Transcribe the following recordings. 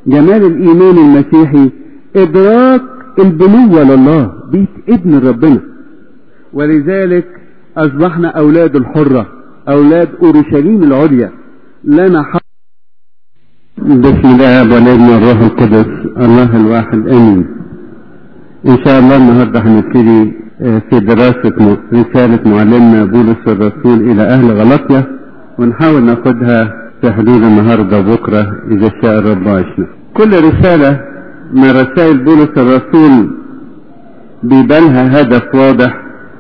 جمال الإيمان المسيحي إدراك البنوة لله بيت ابن ربنا ولذلك أصبحنا أولاد الحرة أولاد أورشليم العليا لنا حق بسم الله والابن والروح القدس الله الواحد امين ان شاء الله النهارده هنبتدي في دراسة رسالة معلمنا بولس الرسول إلى أهل غلطية ونحاول ناخدها في حدود النهاردة وبكرة إذا شاء الرب عشنا. كل رسالة من رسائل بولس الرسول بيبالها هدف واضح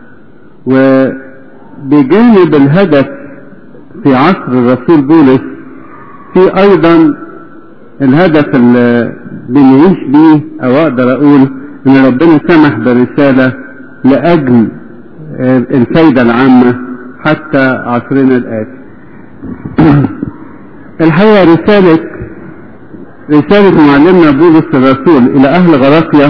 وبجانب الهدف في عصر الرسول بولس في أيضا الهدف اللي بنعيش بيه أو أقدر أقول إن ربنا سمح برسالة لأجل الفايدة العامة حتى عصرنا الآتي. الحقيقة رسالة رسالة معلمنا بولس الرسول إلى أهل غلاطيا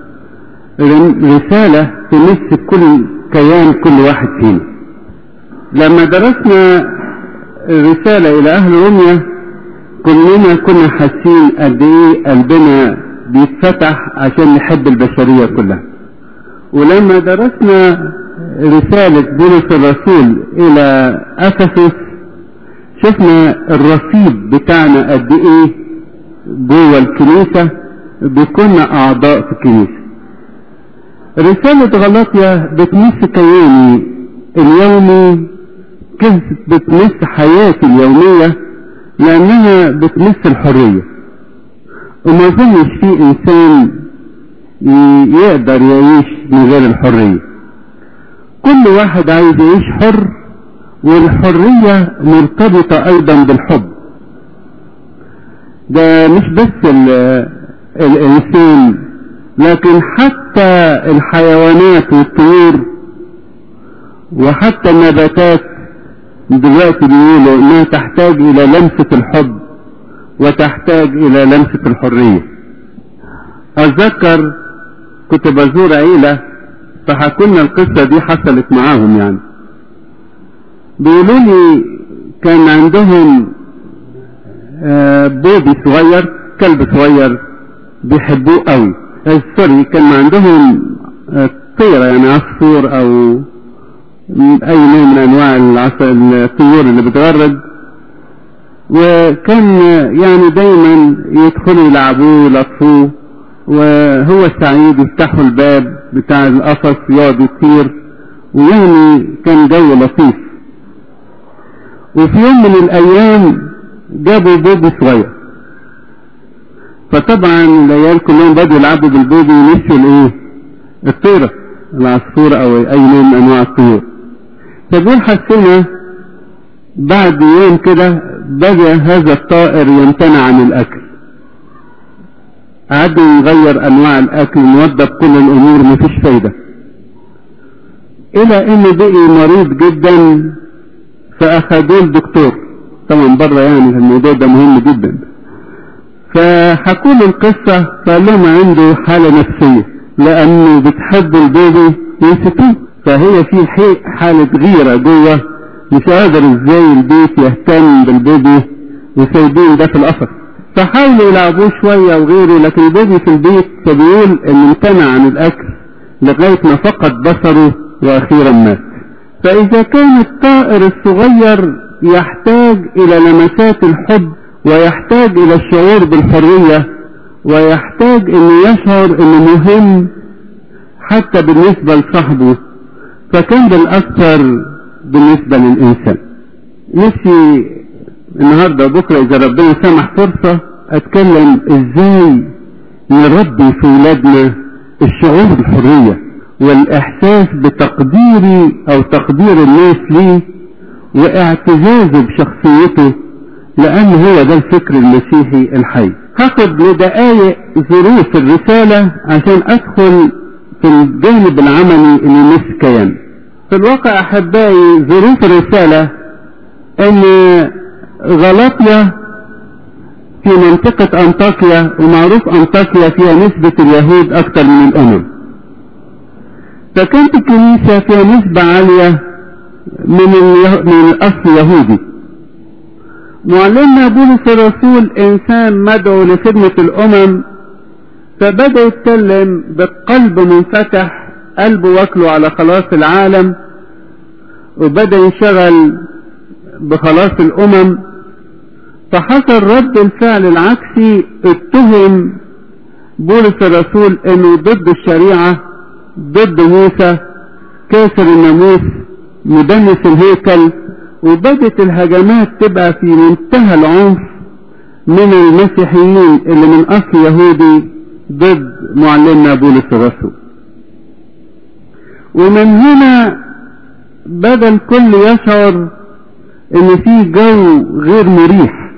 رسالة تمس كل كيان كل واحد فينا. لما درسنا الرسالة إلى أهل روميا كلنا كنا حاسين قد إيه قلبنا بيتفتح عشان نحب البشرية كلها. ولما درسنا رسالة بولس الرسول إلى أفسس شفنا الرصيد بتاعنا قد إيه جوه الكنيسة بكنا أعضاء في الكنيسة. رسالة غلاطيا بتمس كياني اليومي كيف بتمس حياتي اليومية لأنها بتمس الحرية. وما أظنش في إنسان يقدر يعيش من غير الحرية كل واحد عايز يعيش حر والحرية مرتبطة أيضا بالحب ده مش بس الإنسان لكن حتى الحيوانات والطيور وحتى النباتات دلوقتي بيقولوا انها تحتاج الى لمسة الحب وتحتاج الى لمسة الحرية اتذكر كنت بزور عيلة فحكولنا القصة دي حصلت معاهم يعني بيقولوا لي كان عندهم بوبي صغير كلب صغير بيحبوه قوي سوري كان عندهم طيرة يعني عصفور او اي نوع من انواع الطيور اللي بتغرد وكان يعني دايما يدخلوا يلعبوه يلطفوه وهو سعيد يفتحوا الباب بتاع القفص يقعد يطير ويعني كان جو لطيف وفي يوم من الايام جابوا بوبي صغير فطبعا العيال كلهم بدوا يلعبوا بالبوبي ونسيوا الايه الطيرة العصفور او اي نوع من انواع الطيور فدول حسنا بعد يوم كده بدأ هذا الطائر يمتنع عن الاكل قعدوا نغير انواع الاكل نوضب كل الامور مفيش فايدة الى ان بقي مريض جدا فاخدوه الدكتور طبعا بره يعني الموضوع ده مهم جدا فحكوا له القصة فقال لهم عنده حالة نفسية لانه بتحب البيبي ينسفوه فهي في حالة غيرة جوه مش قادر ازاي البيت يهتم بالبيبي وسايبين ده في القفص فحاولوا يلعبوه شوية وغيره لكن البيبي في البيت فبيقول ان امتنع عن الاكل لغاية ما فقد بصره واخيرا مات فاذا كان الطائر الصغير يحتاج الى لمسات الحب ويحتاج الى الشعور بالحرية ويحتاج انه يشعر انه مهم حتى بالنسبة لصاحبه فكان بالاكثر بالنسبة للانسان نفسي النهاردة بكرة اذا ربنا سمح فرصة اتكلم ازاي نربي في ولادنا الشعور بالحرية والاحساس بتقديري او تقدير الناس ليه واعتزازه بشخصيته لان هو ده الفكر المسيحي الحي هاخد لدقايق ظروف الرسالة عشان ادخل في الجانب العملي اللي يمس كيان في الواقع احبائي ظروف الرسالة ان غلطيا في منطقة انطاكيا ومعروف انطاكيا فيها نسبة اليهود اكتر من الامم فكانت الكنيسة فيها نسبة عالية من, من الاصل يهودي معلمنا بولس الرسول انسان مدعو لخدمة الامم فبدأ يتكلم بقلب منفتح قلبه واكله على خلاص العالم وبدأ ينشغل بخلاص الامم فحصل رد الفعل العكسي اتهم بولس الرسول انه ضد الشريعة ضد موسى كاسر الناموس مدنس الهيكل وبدت الهجمات تبقى في منتهى العنف من المسيحيين اللي من اصل يهودي ضد معلمنا بولس الرسول ومن هنا بدا الكل يشعر ان في جو غير مريح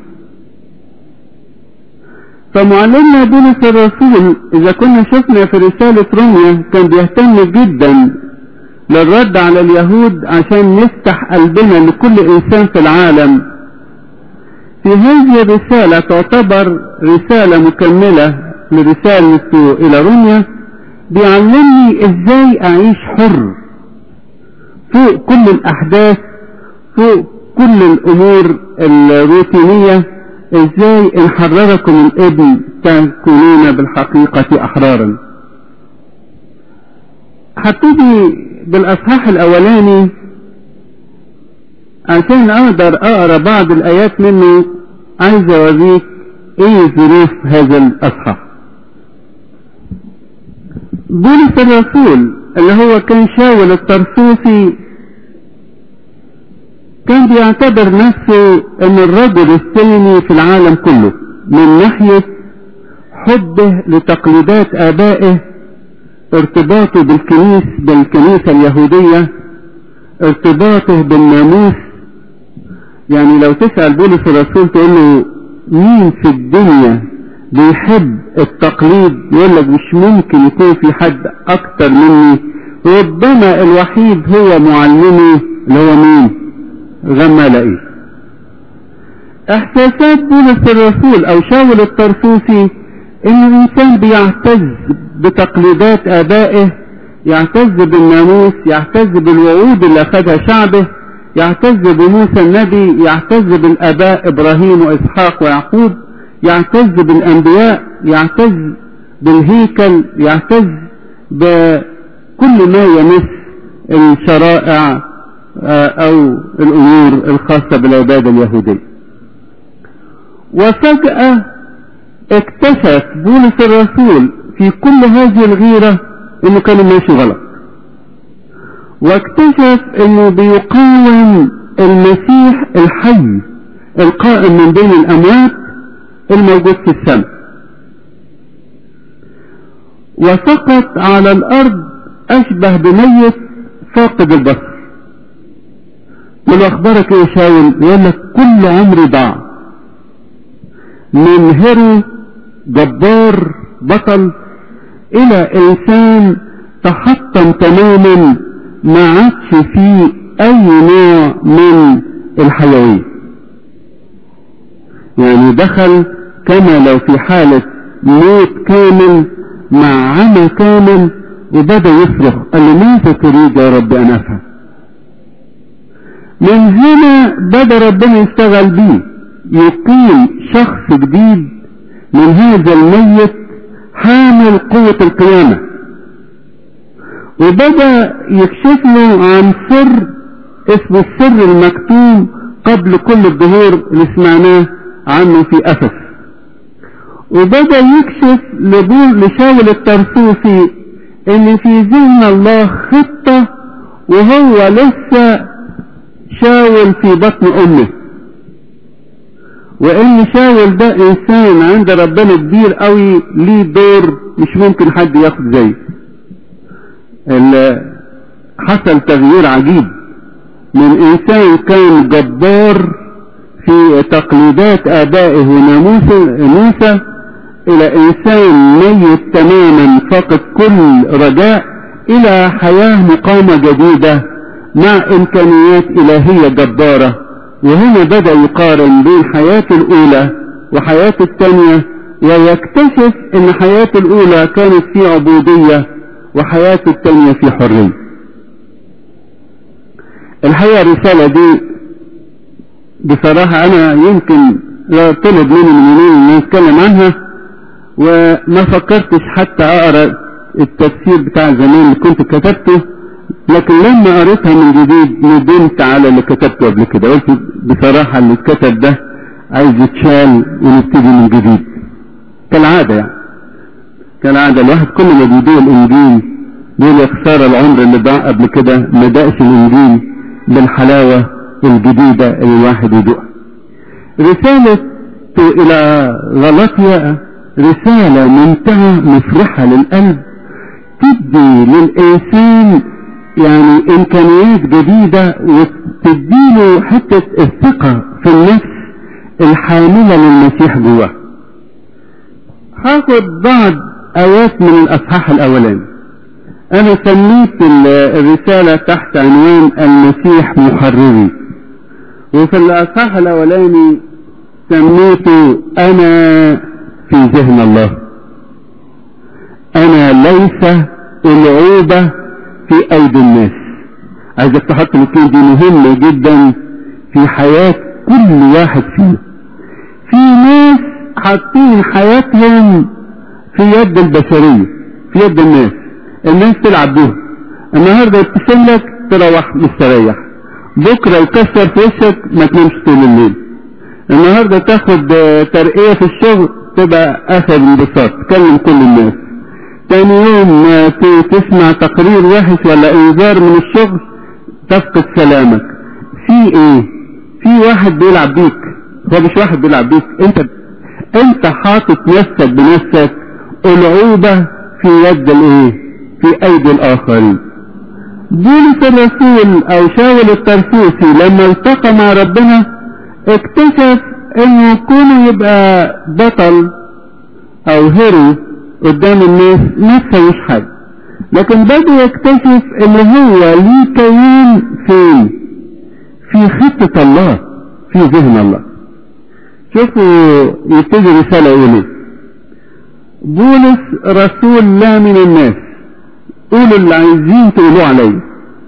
فمعلمنا بولس الرسول اذا كنا شفنا في رسالة روميا كان بيهتم جدا للرد على اليهود عشان يفتح قلبنا لكل انسان في العالم في هذه الرسالة تعتبر رسالة مكملة لرسالته الى روميا بيعلمني ازاي اعيش حر فوق كل الاحداث فوق كل الامور الروتينية ازاي ان حرركم الابن تكونون بالحقيقة احرارا هبتدي بالاصحاح الاولاني عشان اقدر اقرا بعض الايات منه عايز اوريك ايه ظروف هذا الاصحاح بولس الرسول اللي هو كان شاول الطرسوسي كان بيعتبر نفسه ان الرجل الثاني في العالم كله من ناحية حبه لتقليدات ابائه ارتباطه بالكنيس بالكنيسة اليهودية ارتباطه بالناموس يعني لو تسأل بولس الرسول تقول له مين في الدنيا بيحب التقليد يقول لك مش ممكن يكون في حد اكتر مني ربما الوحيد هو معلمي اللي هو مين غمالائي احساسات بولس الرسول او شاول الطرسوسي ان الانسان بيعتز بتقليدات ابائه يعتز بالناموس يعتز بالوعود اللي اخذها شعبه يعتز بموسى النبي يعتز بالاباء ابراهيم واسحاق ويعقوب يعتز بالانبياء يعتز بالهيكل يعتز بكل ما يمس الشرائع او الامور الخاصة بالعبادة اليهودية وفجأة اكتشف بولس الرسول في كل هذه الغيرة انه كان ماشي غلط واكتشف انه بيقاوم المسيح الحي القائم من بين الاموات الموجود في السماء وسقط على الارض اشبه بميت فاقد البصر قل اخبارك ايه شاول يقول لك كل عمري ضاع من هرو جبار بطل الى انسان تحطم تماما ما عادش فيه اي نوع من الحيوية يعني دخل كما لو في حالة موت كامل مع عمى كامل وبدأ يصرخ قال له ماذا تريد يا رب ان افهم من هنا بدأ ربنا يشتغل بيه يقيم شخص جديد من هذا الميت حامل قوة القيامة وبدأ يكشف له عن سر اسمه السر المكتوم قبل كل الظهور اللي سمعناه عنه في أفس وبدأ يكشف لبول لشاول الترسوسي ان في ذهن الله خطة وهو لسه شاول في بطن امه وان شاول ده انسان عند ربنا كبير قوي ليه دور مش ممكن حد ياخد زيه حصل تغيير عجيب من انسان كان جبار في تقليدات ابائه وناموس موسى الى انسان ميت تماما فقد كل رجاء الى حياة مقامة جديدة مع امكانيات الهية جبارة وهنا بدأ يقارن بين حياته الاولى وحياته الثانية ويكتشف ان حياته الاولى كانت في عبودية وحياته الثانية في حرية الحقيقة الرسالة دي بصراحة أنا يمكن طلب مني من يومين إن أتكلم عنها وما فكرتش حتى أقرأ التفسير بتاع زمان اللي كنت كتبته لكن لما قريتها من جديد ندمت على اللي كتبته قبل كده قلت بصراحة اللي اتكتب ده عايز يتشال ونبتدي من جديد كالعادة يعني كالعادة الواحد كل ما بيدوق الإنجيل بيقول يا خسارة العمر اللي ضاع قبل كده ما دقش الإنجيل بالحلاوة الجديدة اللي الواحد يدوقها رسالة إلى غلطية رسالة ممتعة مفرحة للقلب تدي للإنسان يعني إمكانيات جديدة وتديله حتة الثقة في النفس الحاملة للمسيح جواه هاخد بعض آيات من الأصحاح الأولاني أنا سميت الرسالة تحت عنوان المسيح محرري وفي الأصحاح الأولاني سميته أنا في ذهن الله أنا ليس العوبة في أيدي الناس عايزك تحط الكلمة دي مهمة جدا في حياة كل واحد فينا في ناس حاطين حياتهم في يد البشرية في يد الناس الناس تلعب بيهم النهارده يبتسم لك تروح مستريح بكره يكسر في وشك ما تنامش طول الليل النهارده تاخد ترقيه في الشغل تبقى اخر انبساط تكلم كل الناس تاني يوم تسمع تقرير وحش ولا انذار من الشغل تفقد سلامك في ايه في واحد بيلعب بيك هو مش واحد بيلعب بيك انت انت حاطط نفسك بنفسك العوبة في يد الايه في ايدي الاخرين بولس الرسول او شاول الترسوسي لما التقى مع ربنا اكتشف انه كونه يبقى بطل او هيرو قدام الناس ما تسويش حاجة لكن بدأ يكتشف ان هو ليه كيان فين في خطة الله في ذهن الله شوفوا يبتدي رسالة يقول بولس رسول لا من الناس قولوا اللي عايزين تقولوه عليا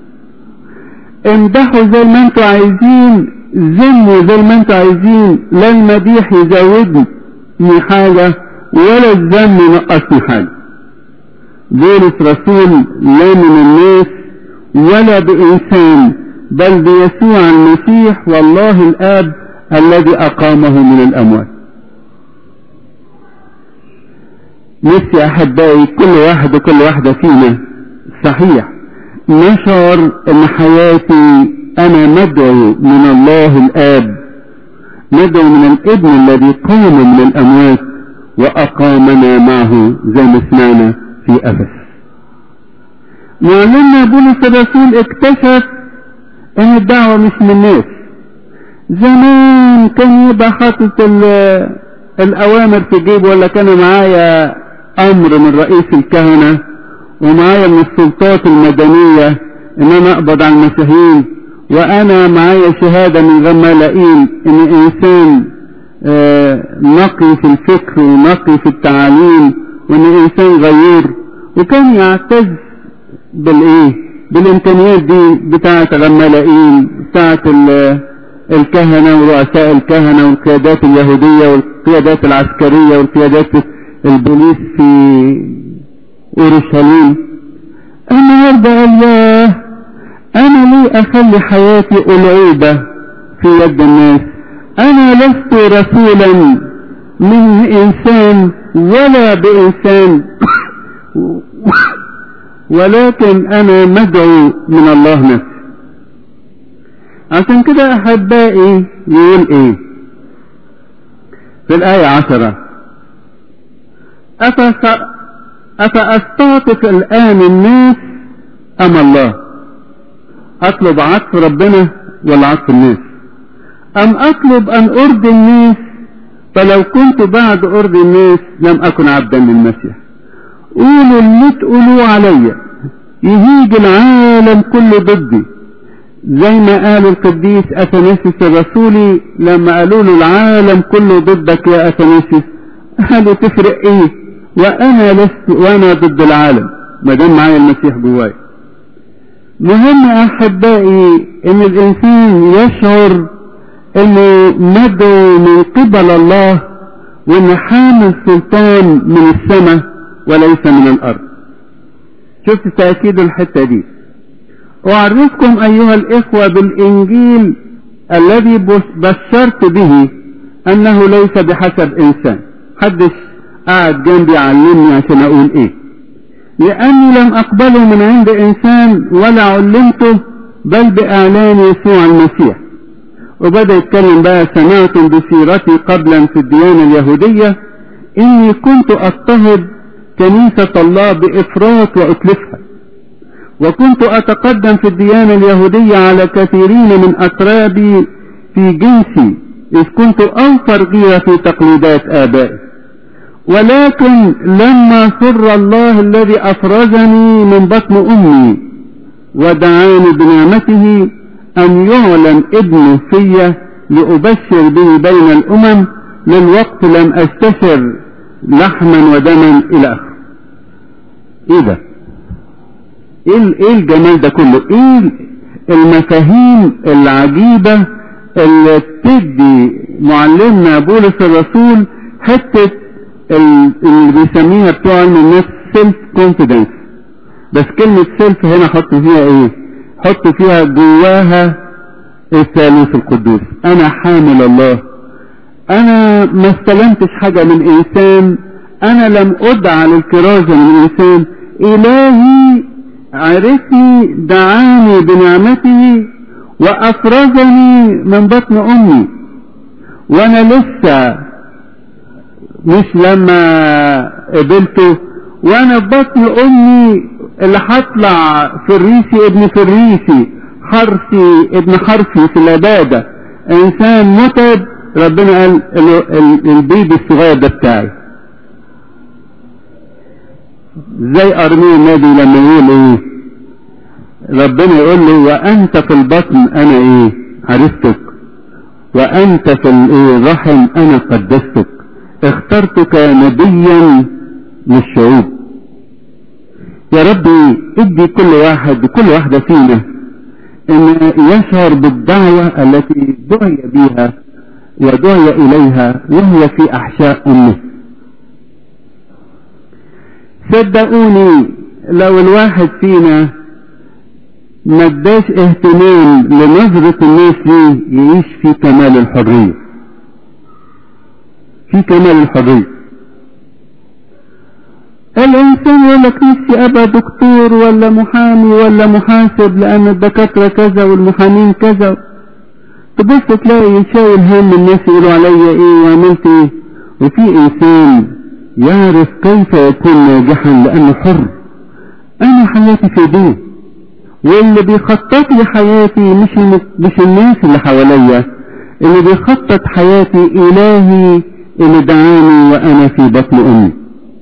امدحوا زي ما انتوا عايزين ذموا زي ما انتوا عايزين لا المديح يزودني حاجة ولا الذم ينقصني حاجة بولس رسول لا من الناس ولا بإنسان بل بيسوع المسيح والله الآب الذي أقامه من الأموات نفسي أحبائي كل واحد وكل واحدة فينا صحيح نشعر أن حياتي أنا مدعو من الله الآب مدعو من الابن الذي قام من الأموات وأقامنا معه زي ما سمعنا في أفس معلمنا بولس الرسول اكتشف ان الدعوة مش من الناس زمان كان يبقى حاطط الاوامر في جيبه ولا كان معايا امر من رئيس الكهنة ومعايا من السلطات المدنية ان انا اقبض على المسيحيين وانا معايا شهادة من غمالائيل ان انسان نقي في الفكر ونقي في التعاليم وان انسان غيور وكان يعتز بالايه بالامكانيات دي بتاعه غمالائيل بتاعه الكهنه ورؤساء الكهنه والقيادات اليهوديه والقيادات العسكريه والقيادات البوليس في اورشليم النهارده قال ياه انا ليه اخلي حياتي العوبه في يد الناس انا لست رسولا من انسان ولا بانسان ولكن انا مدعو من الله نفسه عشان كده احبائي يقول ايه في الاية عشرة افاستعطف الان الناس ام الله اطلب عطف ربنا ولا عطف الناس ام اطلب ان ارضي الناس فلو كنت بعد ارضي الناس لم اكن عبدا للمسيح قولوا اللي تقولوه عليا يهيج العالم كله ضدي زي ما قال القديس اثناسيس الرسولي لما قالوا له العالم كله ضدك يا اثناسيس قالوا تفرق ايه وانا لست وانا ضد العالم ما دام معايا المسيح جواي مهم احبائي ان الانسان يشعر انه مدعو من قبل الله وان حامل سلطان من السماء وليس من الارض شفت تأكيد الحتة دي أعرفكم أيها الإخوة بالإنجيل الذي بشرت به أنه ليس بحسب إنسان حدش قاعد جنبي يعلمني عشان أقول إيه لأني لم أقبله من عند إنسان ولا علمته بل بإعلان يسوع المسيح وبدأ يتكلم بقى سمعتم بسيرتي قبلا في الديانة اليهودية إني كنت أضطهد كنيسة الله بإفراط وأتلفها وكنت أتقدم في الديانة اليهودية على كثيرين من أقرابي في جنسي إذ كنت أوفر غيرة في تقليدات آبائي ولكن لما سر الله الذي أفرزني من بطن أمي ودعاني بنعمته أن يعلن ابنه في لأبشر به بين الأمم للوقت لم أستشر لحما ودما إلى آخره إيه ده؟ إيه إيه الجمال ده كله؟ إيه المفاهيم العجيبة اللي بتدي معلمنا بولس الرسول حتة اللي بيسميها بتوع علم النفس سيلف كونفيدنس بس كلمة سيلف هنا حط فيها ايه حط فيها جواها الثالوث القدوس انا حامل الله انا ما استلمتش حاجة من انسان انا لم ادعى للكرازة من انسان الهي عرفني دعاني بنعمته وافرزني من بطن امي وانا لسه مش لما قبلته وانا في بطن امي اللي هطلع فريسي ابن فريسي حرفي ابن حرفي في العبادة انسان متعب ربنا قال البيبي الصغير ده بتاعي زي ارميه النبي لما يقول ايه ربنا يقول له وانت في البطن انا ايه عرفتك وانت في الرحم انا قدستك اخترتك نبيا للشعوب يا ربي ادي كل واحد كل واحدة فينا ان يشعر بالدعوة التي دعي بها ودعي اليها وهي في احشاء امه صدقوني لو الواحد فينا ما اداش اهتمام لنظرة الناس ليه يعيش في كمال الحرية في كمال الحرية الانسان يقول لك نفسي ابقى دكتور ولا محامي ولا محاسب لان الدكاترة كذا والمحامين كذا تبص تلاقي شايل هم الناس يقولوا عليا ايه وعملت ايه وفي انسان يعرف كيف يكون ناجحا لانه حر انا حياتي في ايديه واللي بيخطط لي حياتي مش مش الناس اللي حواليا اللي بيخطط حياتي الهي اللي دعاني وانا في بطن امي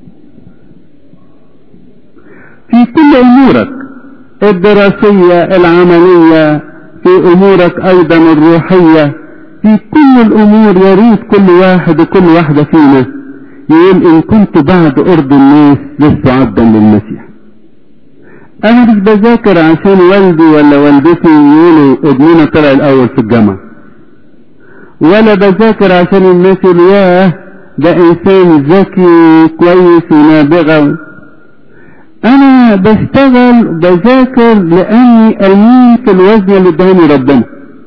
في كل امورك الدراسية العملية في امورك ايضا الروحية في كل الامور يريد كل واحد وكل واحدة فينا يقول ان كنت بعد ارض الناس لست عبدا للمسيح انا مش بذاكر عشان والدي ولا والدتي يقولوا ابننا طلع الاول في الجامعة ولا بذاكر عشان الناس يقولوا ياه ده انسان ذكي كويس ونابغة انا بشتغل بذاكر لاني امين في الوزن اللي اداني ربنا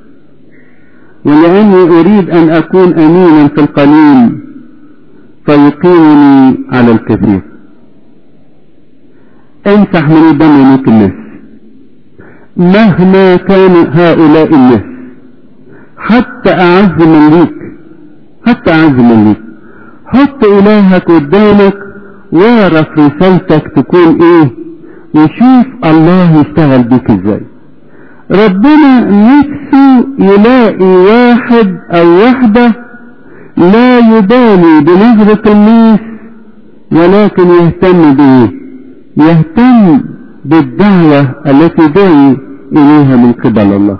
ولاني اريد ان اكون امينا في القليل فيقيمني على الكثير امسح من الدم عينيك الناس مهما كان هؤلاء الناس حتى اعز من ليك حتى اعز من ليك حط الهك قدامك واعرف رسالتك تكون ايه وشوف الله يشتغل بيك ازاي ربنا نفسه يلاقي واحد او واحدة لا يبالي بنظرة الناس ولكن يهتم بايه يهتم بالدعوة التي دعي اليها من قبل الله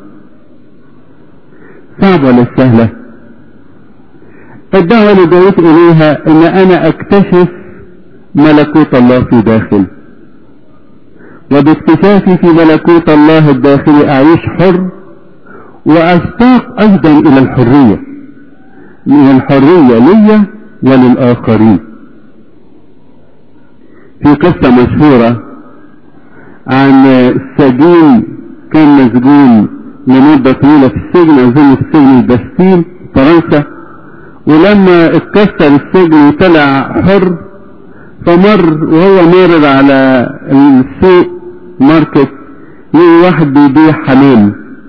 صعبة ولا سهلة الدعوة اللي دعيت اليها ان انا اكتشف ملكوت الله في داخلي وباكتشافي في ملكوت الله الداخلي اعيش حر واشتاق ايضا الى الحرية من الحرية لي وللآخرين في قصة مشهورة عن سجين كان مسجون لمدة طويلة في السجن أظن في سجن البستيل فرنسا ولما اتكسر السجن وطلع حر فمر وهو مارر على السوق ماركت لقي واحد بيبيع حمام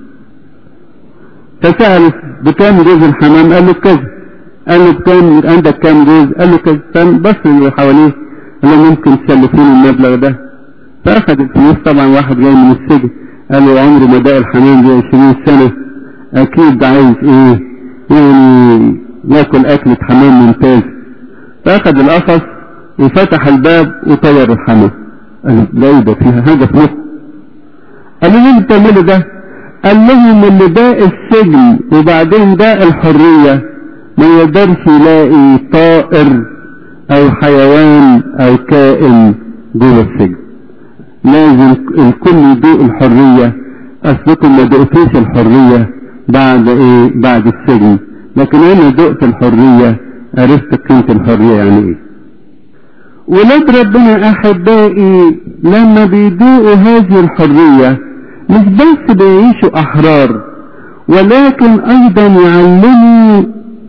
فسأل بكام جوز الحمام قال له كذا قال له بكام عندك كام جوز قال له كذا فبص اللي حواليه قال له ممكن تسلفوني المبلغ ده فأخذ الفلوس طبعا واحد جاي من السجن قال له عمره ما داق الحمام دي 20 سنة أكيد عايز إيه يعني ياكل أكلة حمام ممتاز فأخذ القفص وفتح الباب وطير الحمام قال له ده فيها حاجة في مخه قال له ليه بتعملوا ده؟ قال لهم اللي داق السجن وبعدين داق الحرية ما يقدرش يلاقي طائر أو حيوان أو كائن جوه السجن لازم الكل يدوق الحرية أصلكم ما دقتوش الحرية بعد إيه بعد السجن لكن أنا دقت الحرية عرفت قيمة الحرية يعني إيه ولاد ربنا أحبائي لما بيدوقوا هذه الحرية مش بس بيعيشوا أحرار ولكن أيضا يعلموا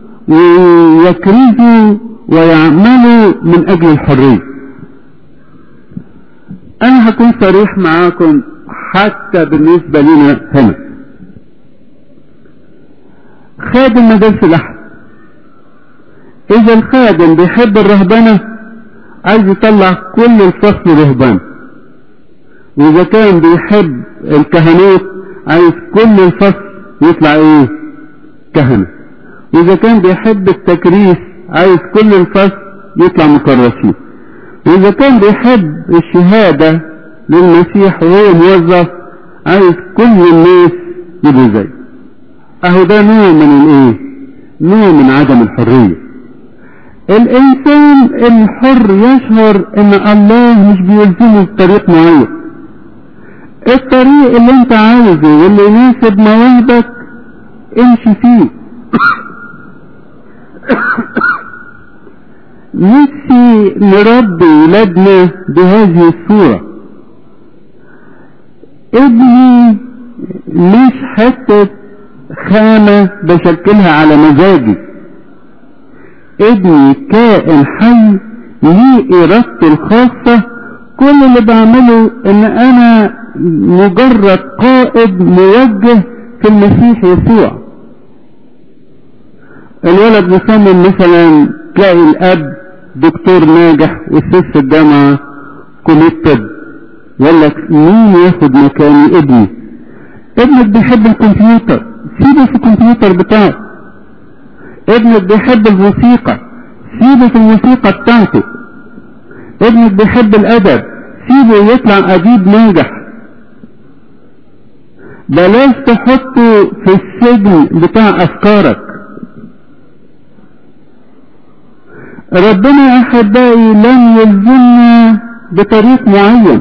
ويكرزوا ويعملوا من أجل الحرية أنا هكون صريح معاكم حتى بالنسبة لنا هنا خادم مدارس الأحد إذا الخادم بيحب الرهبنة عايز يطلع كل الفصل رهبان وإذا كان بيحب الكهنوت عايز كل الفصل يطلع إيه كهنة وإذا كان بيحب التكريس عايز كل الفصل يطلع مكرسين وإذا كان بيحب الشهادة للمسيح وهو موظف عايز كل الناس يبقوا زي أهو ده نوع من الإيه؟ نوع من عدم الحرية الإنسان الحر يشعر إن الله مش بيلزمه بطريق معين الطريق اللي أنت عايزه واللي يناسب مواهبك امشي فيه نفسي نربي ولادنا بهذه الصورة ابني مش حتة خامة بشكلها على مزاجي ابني كائن حي ليه ارادته الخاصة كل اللي بعمله ان انا مجرد قائد موجه في المسيح يسوع الولد مصمم مثلا تلاقي الاب دكتور ناجح واستاذ في الجامعة كلية طب يقول لك مين ياخد مكاني ابني ابنك بيحب الكمبيوتر سيبه في الكمبيوتر بتاعه ابنك بيحب الموسيقى سيبه في الموسيقى بتاعته ابنك بيحب الادب سيبه يطلع اديب ناجح بلاش تحطه في السجن بتاع افكارك ربنا احبائي لم يلزمنا بطريق معين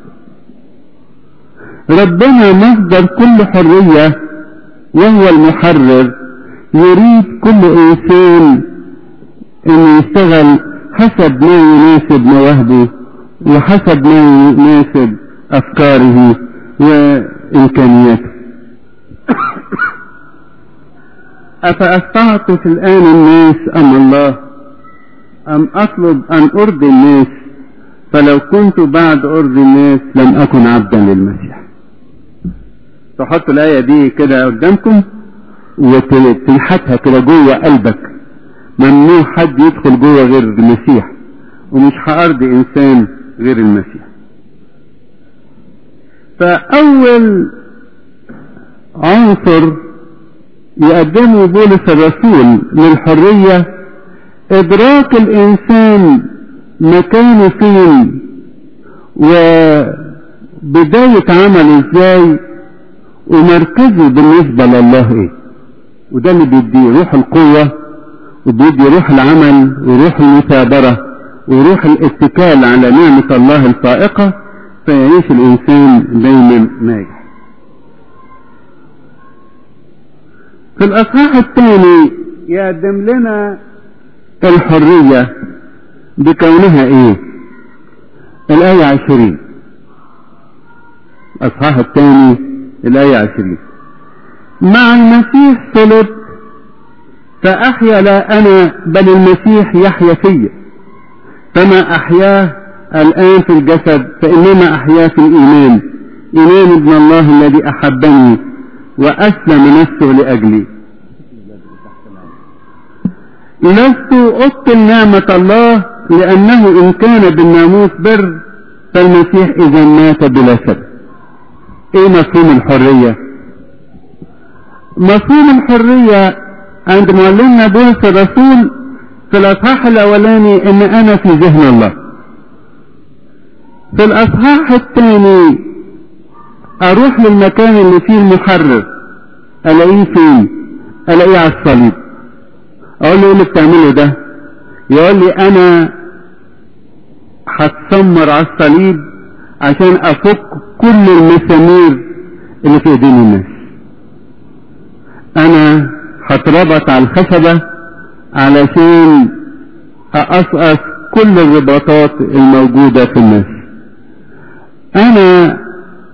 ربنا مصدر كل حرية وهو المحرر يريد كل انسان انه يشتغل حسب ما يناسب مواهبه وحسب ما يناسب افكاره وامكانياته افاستعطف الان الناس ام الله ام اطلب ان ارضي الناس فلو كنت بعد ارضي الناس لم اكن عبدا للمسيح تحطوا الايه دي كده قدامكم وتنحتها كده جوه قلبك ممنوع حد يدخل جوه غير المسيح ومش هأرضي إنسان غير المسيح فأول عنصر يقدمه بولس الرسول للحرية إدراك الإنسان مكانه فين وبداية عمله إزاي ومركزه بالنسبة لله إيه وده اللي بيديه روح القوة وبيدي روح العمل وروح المثابرة وروح الاتكال على نعمة الله الفائقة فيعيش الإنسان دايما ناجح في الأصحاح الثاني يقدم لنا الحرية بكونها ايه الآية عشرين الأصحاح الثاني الآية عشرين مع المسيح صلب فأحيا لا أنا بل المسيح يحيا فيا فما أحياه الآن في الجسد فإنما أحياه في الإيمان إيمان ابن الله الذي أحبني وأسلم نفسه لأجلي لست أبطل نعمة الله لأنه إن كان بالناموس بر فالمسيح إذا مات بلا سبب إيه مفهوم الحرية مفهوم الحرية عند معلمنا بولس الرسول في الأصحاح الأولاني إن أنا في ذهن الله في الأصحاح الثاني أروح للمكان اللي فيه المحرر ألاقيه فين ألاقيه على الصليب أقول له إيه اللي بتعمله ده يقول لي أنا هتسمر على الصليب عشان أفك كل المسامير اللي في ايدين الناس أنا هتربط على الخشبة علشان أقصقص كل الرباطات الموجودة في الناس أنا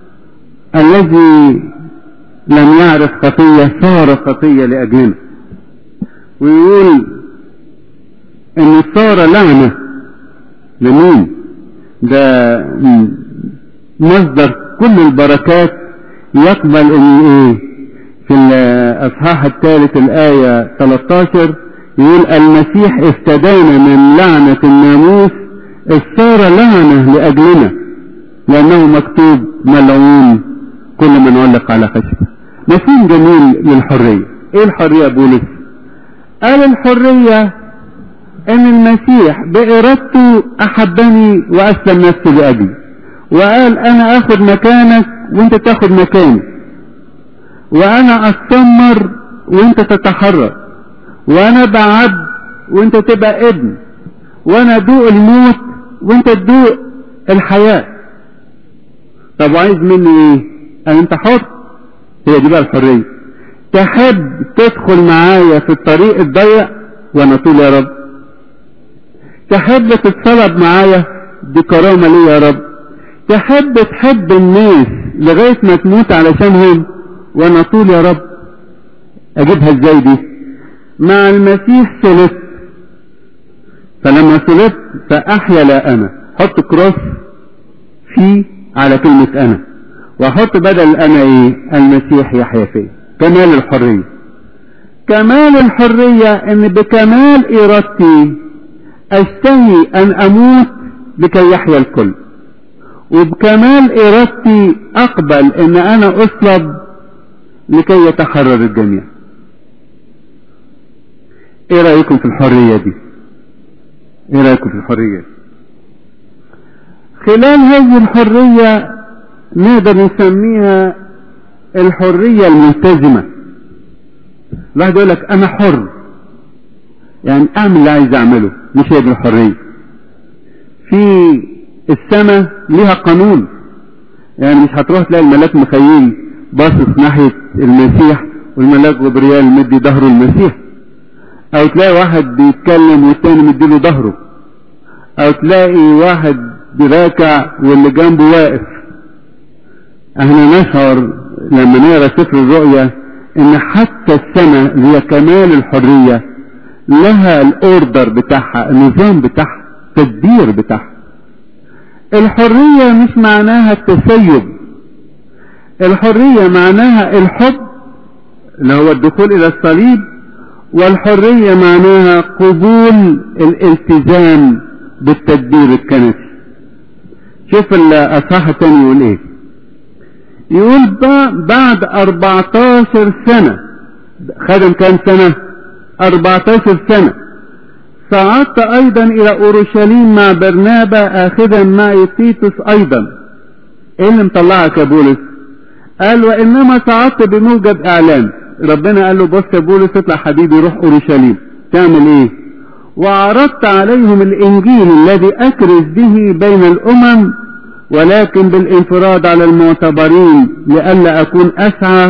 الذي لم يعرف خطية صار خطية لأجلنا ويقول إن صار لعنة لمين ده مصدر كل البركات يقبل ان ايه في الاصحاح الثالث الايه 13 يقول المسيح افتدانا من لعنه الناموس صار لعنه لاجلنا لانه مكتوب ملعون كل من علق على خشبه مفهوم جميل للحريه ايه الحريه بولس قال الحريه ان المسيح بارادته احبني واسلم نفسه لاجلي وقال انا اخد مكانك وانت تاخد مكاني وانا اتسمر وانت تتحرر وانا ابقى عبد وانت تبقى ابن وانا ادوق الموت وانت تدوق الحياة طب وعايز مني ايه قال انت حر هي دي بقى الحرية تحب تدخل معايا في الطريق الضيق وانا طول يا رب تحب تتصلب معايا دي كرامة لي يا رب تحب تحب الناس لغاية ما تموت علشانهم وانا طول يا رب اجيبها ازاي دي مع المسيح صلبت فلما صلبت فاحيا لا انا حط كروس في على كلمة انا واحط بدل انا ايه المسيح يحيا فيا كمال الحرية كمال الحرية ان بكمال ارادتي اشتهي ان اموت لكي يحيا الكل وبكمال ارادتي اقبل ان انا اصلب لكي يتحرر الجميع ايه رأيكم في الحرية دي ايه رأيكم في الحرية دي خلال هذه الحرية نقدر نسميها الحرية الملتزمة الواحد يقول لك انا حر يعني اعمل اللي عايز اعمله مش هي دي الحرية في السماء ليها قانون يعني مش هتروح تلاقي الملاك مخيل باصص ناحية المسيح والملاك جبريل مدي ظهره المسيح او تلاقي واحد بيتكلم والتاني مديله ظهره او تلاقي واحد براكع واللي جنبه واقف احنا نشعر لما نقرا سفر الرؤيا ان حتى السماء اللي هي كمال الحرية لها الاوردر بتاعها النظام بتاعها التدبير بتاعها الحرية مش معناها التسيب الحرية معناها الحب اللي هو الدخول الى الصليب والحرية معناها قبول الالتزام بالتدبير الكنسي شوف الاصحاح الثاني يقول ايه يقول بعد 14 سنة خدم كام سنة 14 سنة صعدت ايضا الى اورشليم مع برنابا اخذا معي تيتوس ايضا ايه اللي مطلعك يا بولس قال وانما صعدت بموجب اعلان ربنا قال له بص يا بولس اطلع حبيبي روح اورشليم تعمل ايه وعرضت عليهم الانجيل الذي اكرز به بين الامم ولكن بالانفراد على المعتبرين لئلا اكون اسعى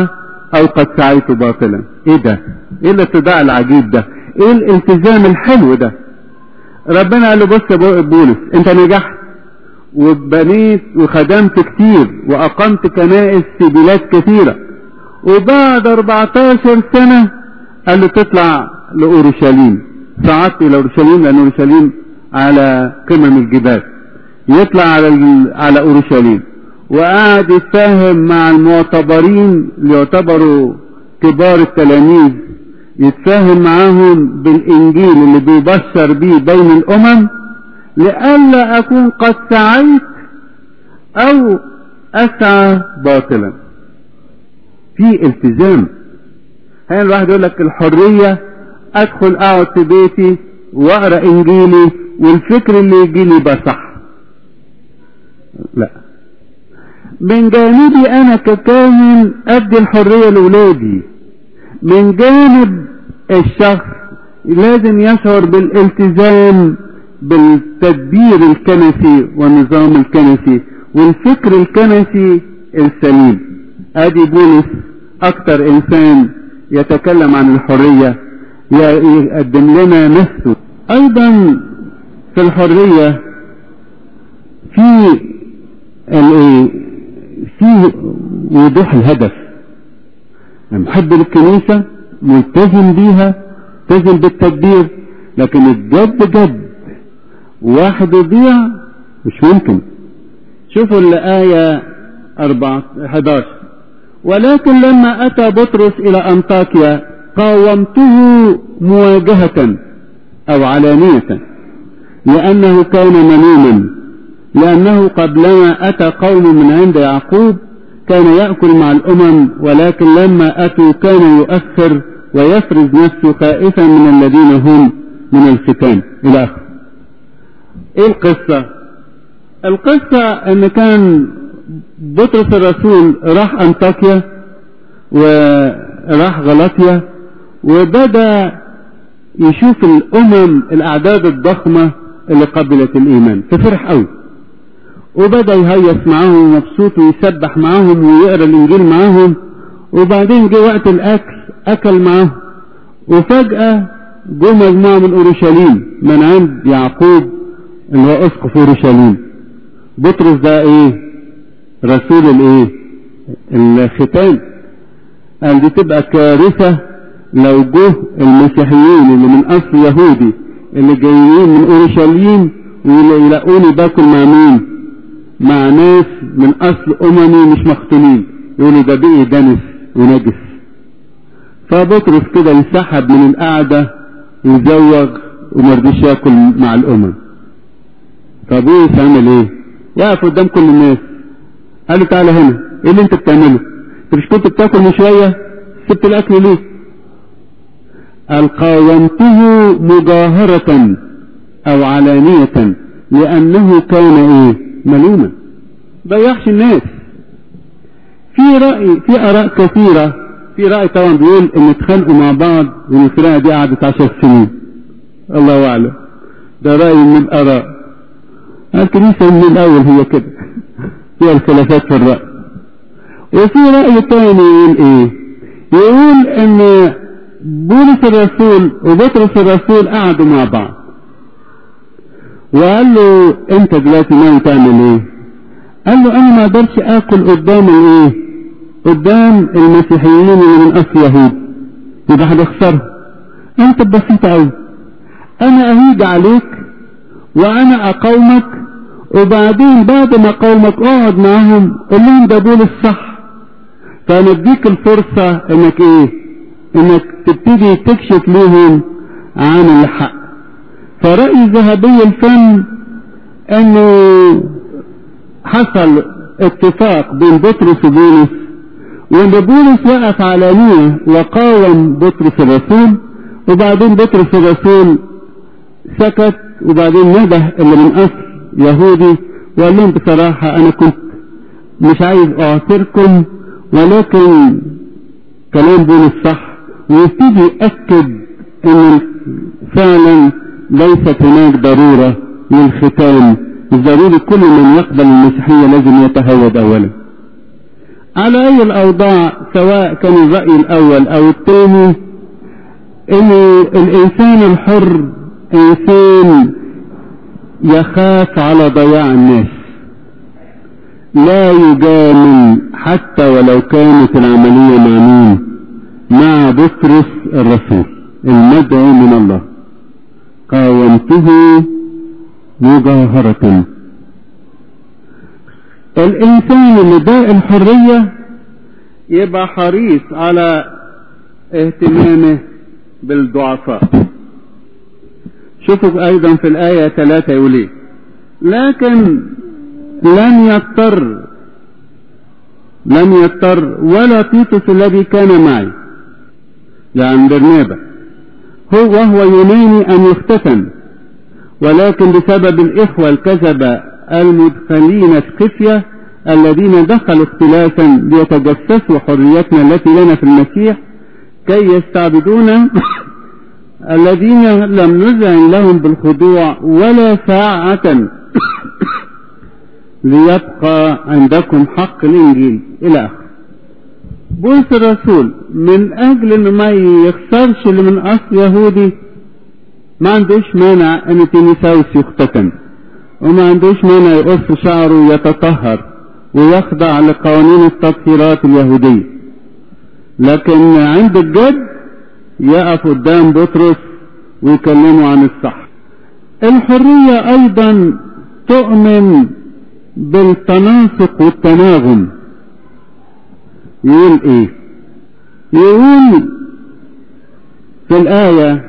او قد سعيت باطلا ايه ده ايه الاتضاع العجيب ده ايه الالتزام الحلو ده ربنا قال له بص يا بولس انت نجحت وبنيت وخدمت كتير واقمت كنائس في بلاد كثيرة وبعد 14 سنة قال له تطلع لأورشليم صعدت إلى أورشليم لأن أورشليم على قمم الجبال يطلع على على أورشليم وقعد يتفاهم مع المعتبرين اللي يعتبروا كبار التلاميذ يتفاهم معاهم بالإنجيل اللي بيبشر بيه بين الأمم لئلا أكون قد سعيت أو أسعى باطلا في التزام هنا الواحد يقول لك الحرية أدخل أقعد في بيتي وأقرأ إنجيلي والفكر اللي يجي لي يبقى صح لا من جانبي أنا ككاهن أدي الحرية لأولادي من جانب الشخص لازم يشعر بالالتزام بالتدبير الكنسي والنظام الكنسي والفكر الكنسي السليم ادي بولس اكتر انسان يتكلم عن الحرية يقدم لنا نفسه ايضا في الحرية في في وضوح الهدف محب للكنيسة ملتزم بيها ملتزم بالتدبير لكن الجد جد واحد يضيع مش ممكن شوفوا الآية 11 ولكن لما أتى بطرس إلى أنطاكيا قاومته مواجهة أو علانية لأنه كان منوما لأنه قبلما أتى قوم من عند يعقوب كان يأكل مع الأمم ولكن لما أتوا كان يؤخر ويفرز نفسه خائفا من الذين هم من الختان إلى آخره ايه القصة القصة ان كان بطرس الرسول راح انطاكيا وراح غلطيا وبدأ يشوف الامم الاعداد الضخمة اللي قبلت الايمان ففرح قوي وبدأ يهيص معاهم مبسوط ويسبح معاهم ويقرا الانجيل معاهم وبعدين جه وقت الاكل اكل معاهم وفجأة جه مجموعة من اورشليم من عند يعقوب اللي هو اسقف اورشليم بطرس ده ايه رسول الايه الختان قال دي تبقى كارثة لو جه المسيحيين اللي من اصل يهودي اللي جايين من اورشليم ويلاقوني باكل مع مين مع ناس من اصل اممي مش مختونين يقولوا ده بقي دنس ونجس فبطرس كده انسحب من القعدة وزوغ ومرضيش ياكل مع الامم فابوس عمل ايه وقف قدام كل الناس قال له تعالى هنا ايه اللي انت بتعمله انت مش كنت بتاكل من شويه سبت الاكل ليه قال قاومته مجاهرة او علانية لانه كان ايه ملوما ضيعش الناس في رأي في اراء كثيرة في رأي طبعا بيقول ان اتخانقوا مع بعض وان الخناقة دي قعدت عشر سنين الله اعلم ده رأي من الاراء الكنيسة من الأول هي كده فيها الخلافات في الرأي وفي رأي تاني يقول إيه يقول إن بولس الرسول وبطرس الرسول قعدوا مع بعض وقال له أنت دلوقتي ناوي تعمل إيه؟ قال له أنا ما أقدرش آكل قدام الإيه؟ قدام المسيحيين اللي من أصل يهود يبقى هتخسرهم أنت بسيطة أوي أنا أهيج عليك وأنا أقاومك وبعدين بعد ما قومك اقعد معاهم قول لهم ده دول الصح فنديك الفرصة انك ايه انك تبتدي تكشف لهم عن الحق فرأي ذهبي الفن انه حصل اتفاق بين بطرس وبولس وان بولس وقف علانية وقاوم بطرس الرسول وبعدين بطرس الرسول سكت وبعدين نده اللي من اصل يهودي وقال لهم بصراحة أنا كنت مش عايز أعثركم ولكن كلام بولس صح ويبتدي يأكد أن فعلا ليست هناك ضرورة للختان مش ضروري كل من يقبل المسيحية لازم يتهود أولا على أي الأوضاع سواء كان الرأي الأول أو الثاني إن الإنسان الحر إنسان يخاف على ضياع الناس لا يجامل حتى ولو كانت العملية مع مين مع بطرس الرسول المدعو من الله قاومته مجاهرة الإنسان اللي داء الحرية يبقى حريص على اهتمامه بالضعفاء شوفوا أيضا في الآية ثلاثة يقول إيه لكن لم يضطر لم يضطر ولا تيتوس الذي كان معي يعني برنابا هو وهو يوناني أن يختتن ولكن بسبب الإخوة الكذبة المدخلين سقفية الذين دخلوا اختلافا ليتجسسوا حريتنا التي لنا في المسيح كي يستعبدونا الذين لم نزعن لهم بالخضوع ولا ساعة ليبقى عندكم حق الإنجيل إلى آخره بولس الرسول من أجل إنه ما يخسرش اللي من أصل يهودي ما عندوش مانع إن تيميساوس يختتن وما عندوش مانع يقص شعره ويتطهر ويخضع لقوانين التطهيرات اليهودية لكن عند الجد يقف قدام بطرس ويكلمه عن الصح الحرية أيضا تؤمن بالتناسق والتناغم يقول ايه يقول في الآية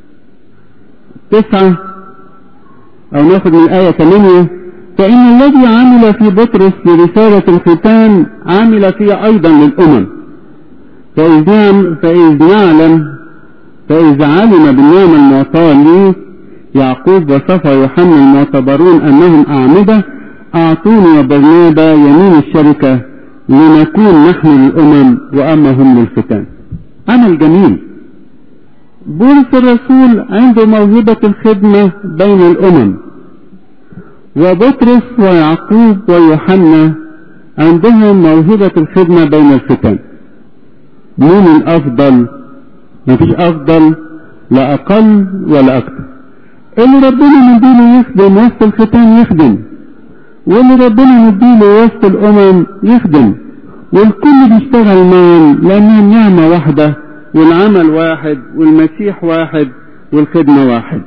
تسعة أو ناخد من الآية ثمانية فإن الذي عمل في بطرس لرسالة الختان عمل فيه أيضا للأمم فإذ فإذ يعلم فإذا علم بالنعمة المعطاة لي يعقوب وصفى يوحنا المعتبرون أنهم أعمدة أعطوني وبرنابا يمين الشركة لنكون نحن للأمم وأما هم للختان عمل جميل بولس الرسول عنده موهبة الخدمة بين الأمم وبطرس ويعقوب ويوحنا عندهم موهبة الخدمة بين الختان مين الأفضل مفيش أفضل لا أقل ولا أكثر اللي ربنا مديله يخدم وسط الختان يخدم واللي ربنا مديله وسط الأمم يخدم والكل بيشتغل معا لأنها نعمة واحدة والعمل واحد والمسيح واحد والخدمة واحد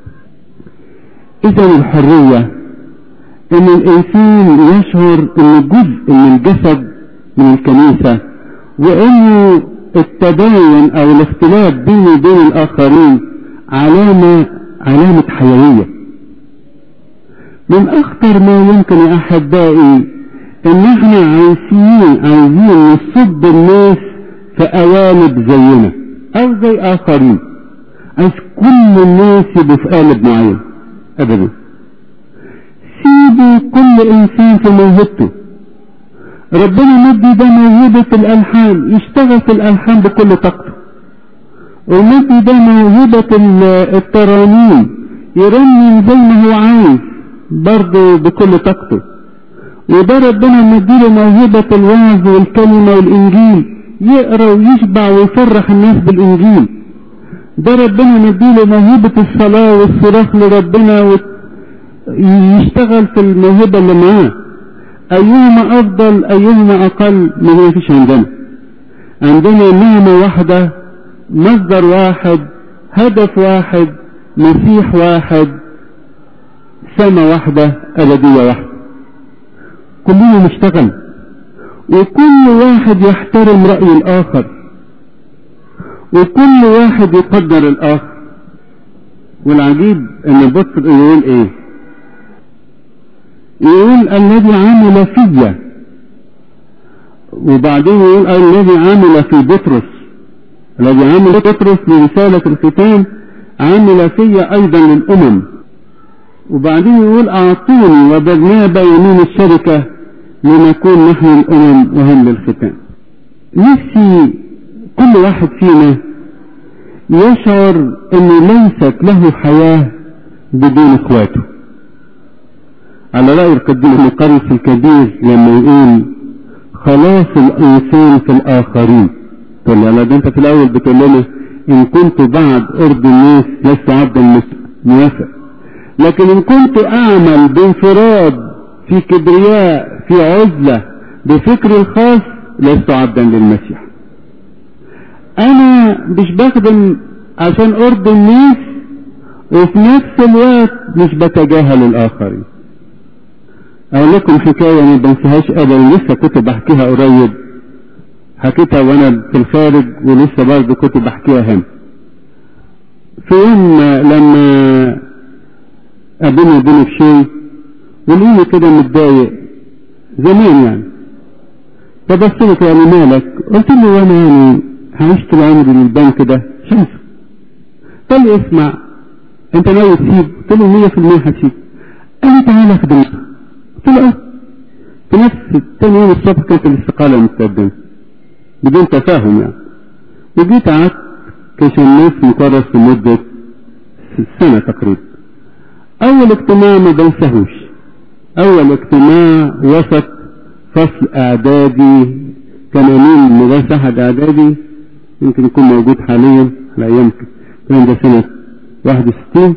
إذا الحرية إن الإنسان يشعر إنه جزء من الجسد من الكنيسة وإنه التباين أو الاختلاف بينه وبين الآخرين علامة علامة حيوية من أخطر ما يمكن يا أحبائي إن إحنا عايزين عايزين نصب الناس في قوالب زينا أو زي آخرين عايز كل الناس يبقوا في قالب معين أبدا سيبوا كل إنسان في موهبته ربنا مدي ده موهبة الألحان يشتغل في الألحان بكل طاقته ومدي ده موهبة الترانيم يرنم زي ما هو عايز برضه بكل طاقته وده ربنا مديله موهبة الوعظ والكلمة والإنجيل يقرأ ويشبع ويفرح الناس بالإنجيل ده ربنا مديله موهبة الصلاة والصراخ لربنا ويشتغل في الموهبة اللي معاه أيهما أفضل أيهما أقل ما فيش عندنا عندنا نعمة واحدة مصدر واحد هدف واحد مسيح واحد سماء واحدة أبدية واحدة كلنا نشتغل وكل واحد يحترم رأي الآخر وكل واحد يقدر الآخر والعجيب ان بطر يقول ايه يقول الذي عمل فيا وبعدين يقول الذي عمل في بطرس الذي عمل بطرس لرسالة الختان عمل فيا أيضا للأمم وبعدين يقول أعطوني وبرنابا يمين الشركة لنكون نحن الأمم وهم للختان نفسي كل واحد فينا يشعر أنه ليست له حياة بدون إخواته على رأي القديس المقرس الكبير لما يقول خلاص الانسان في الاخرين تقول لي لا ده انت في الاول بتقول لنا ان كنت بعد ارض الناس لست عبدا موافق لكن ان كنت اعمل بانفراد في كبرياء في عزلة بفكري الخاص لست عبدا للمسيح انا مش بخدم عشان ارضي الناس وفي نفس الوقت مش بتجاهل الاخرين اقول لكم حكاية ما بنساهاش ابدا لسه كنت بحكيها قريب حكيتها وانا في الخارج ولسه برضه كنت بحكيها هنا في يوم لما قابلني ابونا في شيء ولقيني كده متضايق زمان يعني فبص له يعني مالك قلت له وانا يعني هعيش طول عمري للبنك ده شمسه قال لي اسمع انت ناوي تسيب قلت له 100% هسيب قال لي تعالى اخدمك قلت له اه في نفس تاني يوم الصبح كانت الاستقالة مستقدمة بدون تفاهم يعني وجيت قعدت كشماس مكرس لمدة سنة تقريبا أول اجتماع ما بنساهوش أول اجتماع وسط فصل إعدادي كان أمين مدرسة أحد إعدادي يمكن يكون موجود حاليا على أيام كان ده سنة 61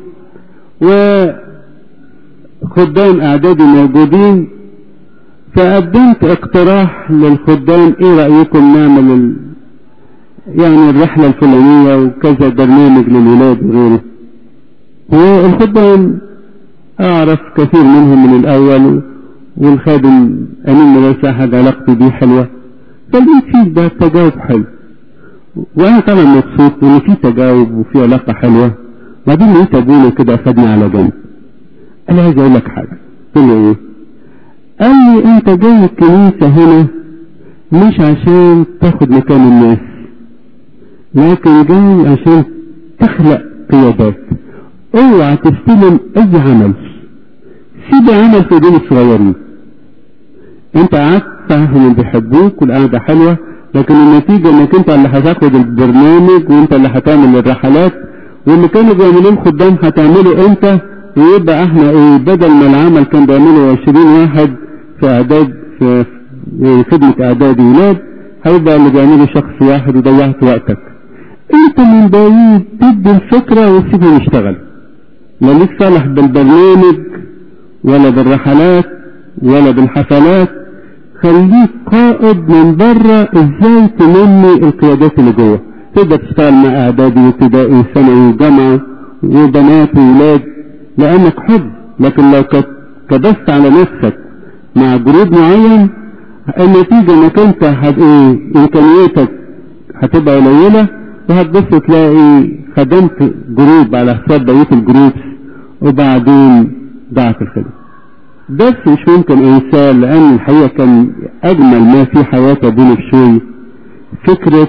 وخدام إعدادي موجودين فقدمت اقتراح للخدام ايه رأيكم نعمل ال... يعني الرحلة الفلانية وكذا برنامج للولاد وغيره والخدام اعرف كثير منهم من الاول والخادم امين مدرسة احد علاقتي بيه حلوة فلقيت فيه ده تجاوب حلو وانا طبعا مبسوط ان في تجاوب وفي علاقة حلوة وبعدين لقيت ابونا كده اخدني على جنب انا عايز اقول لك حاجة قلت له ايه قال لي انت جاي الكنيسة هنا مش عشان تاخد مكان الناس لكن جاي عشان تخلق قيادات اوعى تستلم اي عمل سيب عمل في ايدين الصغيرين انت قعدت فهم بيحبوك والقعدة حلوة لكن النتيجة انك انت اللي هتاخد البرنامج وانت اللي هتعمل الرحلات واللي كانوا بيعملوه خدام هتعمله انت ويبقى احنا ايه بدل ما العمل كان بيعمله 20 واحد في اعداد في خدمة اعداد ولاد هيبقى اللي بيعمله شخص واحد وضيعت وقتك انت من بعيد تدي الفكرة وتسيبهم يشتغل لا ليك صالح بالبرنامج ولا بالرحلات ولا بالحفلات خليك قائد من بره ازاي تنمي القيادات اللي جوه تقدر تشتغل مع اعدادي وابتدائي وثانوي وجامعة وبنات وولاد لانك حب لكن لو كبست على نفسك مع جروب معين النتيجة انك انت هت ايه امكانياتك هتبقى قليلة وهتبص تلاقي خدمت جروب على حساب بقية الجروبس وبعدين ضاعت الخدمة بس مش ممكن انسان لان الحقيقة كان اجمل ما في حياة ابونا بشوي فكرة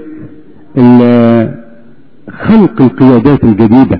خلق القيادات الجديدة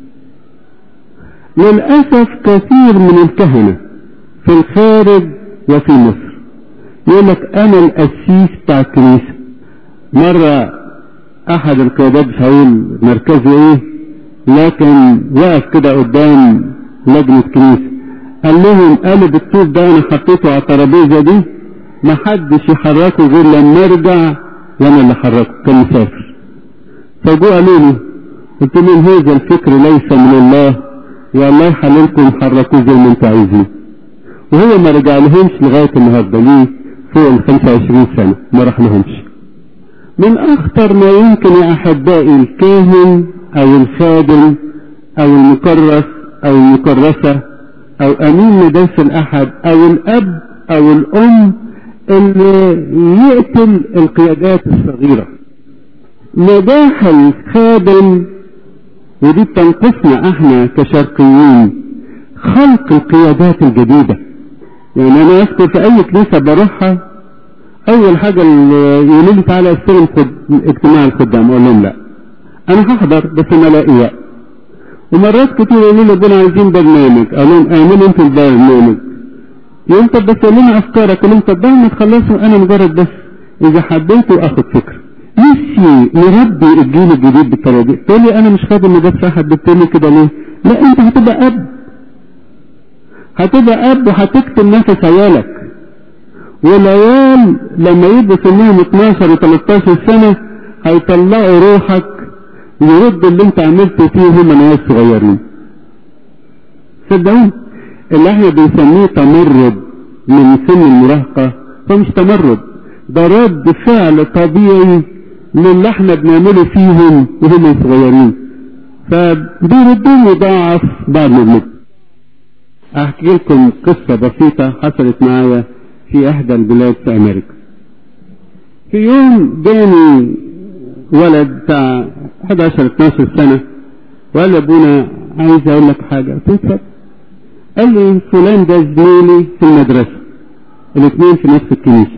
للأسف كثير من الكهنة في الخارج وفي مصر يقول لك انا القسيس بتاع الكنيسة مرة احد القيادات مش هقول مركزي ايه لكن وقف كده قدام لجنة كنيسة قال لهم قالب الطوب ده انا حطيته على الترابيزة دي ما حدش يحركه غير لما ارجع وانا اللي حركه كان مسافر فجوا قالوا لي قلت لهم هذا الفكر ليس من الله والله يحللكم حركوه زي ما انتوا عايزين وهو ما رجع لهمش لغاية النهاردة ليه فوق ال 25 سنة ما راح لهمش من اخطر ما يمكن يا احبائي الكاهن او الخادم او المكرس او المكرسة او امين مدرسة الاحد او الاب او الام اللي يقتل القيادات الصغيرة نجاح الخادم ودي بتنقصنا احنا كشرقيين خلق القيادات الجديدة يعني انا اذكر في اي كنيسة بروحها اول حاجة يقولوا لي تعالى استلم خد... اجتماع الخدام اقول لهم لا انا هحضر بس ما الاقي وقت ومرات كتير يقولوا لي ربنا عايزين برنامج اقول لهم اعملوا انتوا البرنامج يقول طب بس قول لنا افكارك اقول لهم طب بعد ما تخلصوا انا مجرد بس اذا حبيتوا اخد فكره نفسي نربي الجيل الجديد بالطريقه دي تقول لي انا مش خادم مدرسه احد بتقول كده ليه لا انت هتبقى اب هتبقى اب وهتكتم نفس عيالك والعيال لما يبقوا سنهم 12 و 13 سنة هيطلعوا روحك يرد اللي انت عملته فيهم ناس صغيرين صدقوني اللي احنا بنسميه تمرد من سن المراهقة فمش تمرد ده رد فعل طبيعي للي احنا بنعمله فيهم وهم صغيرين فبيردوا مضاعف بعد ما بنكبر احكي لكم قصة بسيطة حصلت معايا في احدى البلاد في امريكا في يوم جاني ولد بتاع 11 12 سنة وقال لي ابونا عايز اقول لك حاجة قلت له اتفضل قال لي فلان ده زميلي في المدرسة الاثنين في نفس الكنيسة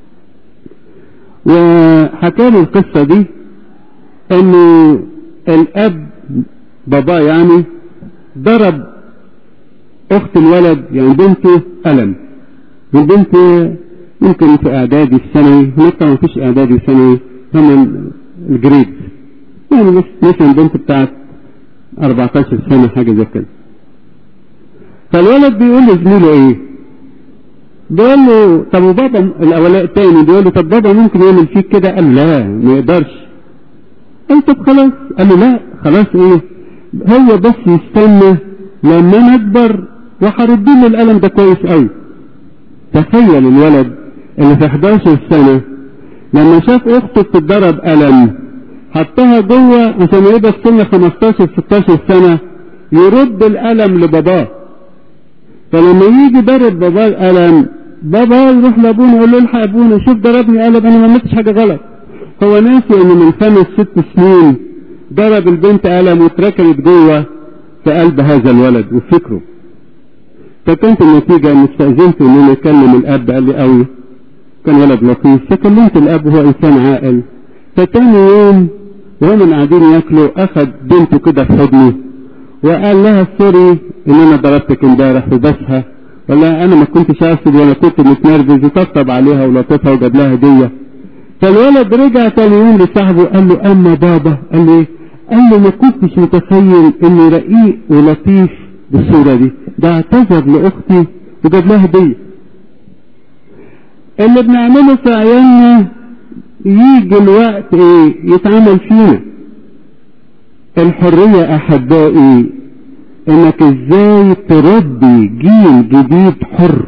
وحكى لي القصة دي انه الاب بابا يعني ضرب اخت الولد يعني بنته قلم والبنت يمكن في اعدادي الثانوي هناك طبعا مفيش اعدادي ثانوي هم الجريد يعني بس مثلا البنت بتاعت 14 سنة حاجة زي كده فالولد بيقول لزميله ايه بيقول له طب وبابا الاولاء التاني بيقول له طب بابا ممكن يعمل فيك كده قال لا ما يقدرش قال طب خلاص قال له لا خلاص ايه هو بس يستنى لما انا اكبر وهرد له القلم ده كويس قوي تخيل الولد اللي في 11 سنة لما شاف اخته بتتضرب قلم حطها جوه عشان يبقى في سن 15 16 سنة يرد القلم لباباه فلما يجي ضرب باباه القلم بابا يروح لابونا يقول له الحق يا ابونا شوف ضربني قلم انا ما عملتش حاجه غلط هو ناسي ان من خمس ست سنين ضرب البنت قلم واتركنت جوه في قلب هذا الولد وفكره فكانت النتيجة ان استأذنت ان انا اكلم الاب قال لي قوي كان ولد لطيف فكلمت الاب وهو انسان عاقل فتاني يوم وهم قاعدين ياكلوا اخد بنته كده في حضنه وقال لها سوري ان انا ضربتك امبارح وبسها ولا انا ما كنتش اقصد ولا كنت متنرفز وطبطب عليها ولطفها وجاب لها هديه فالولد رجع تاني يوم لصاحبه قال له اما بابا قال له ايه؟ قال له ما كنتش متخيل انه رقيق ولطيف بالصوره دي ده اعتذر لاختي وجاب لها هديه اللي بنعمله في عيالنا يجي الوقت ايه يتعمل فينا الحرية احبائي انك ازاي تربي جيل جديد حر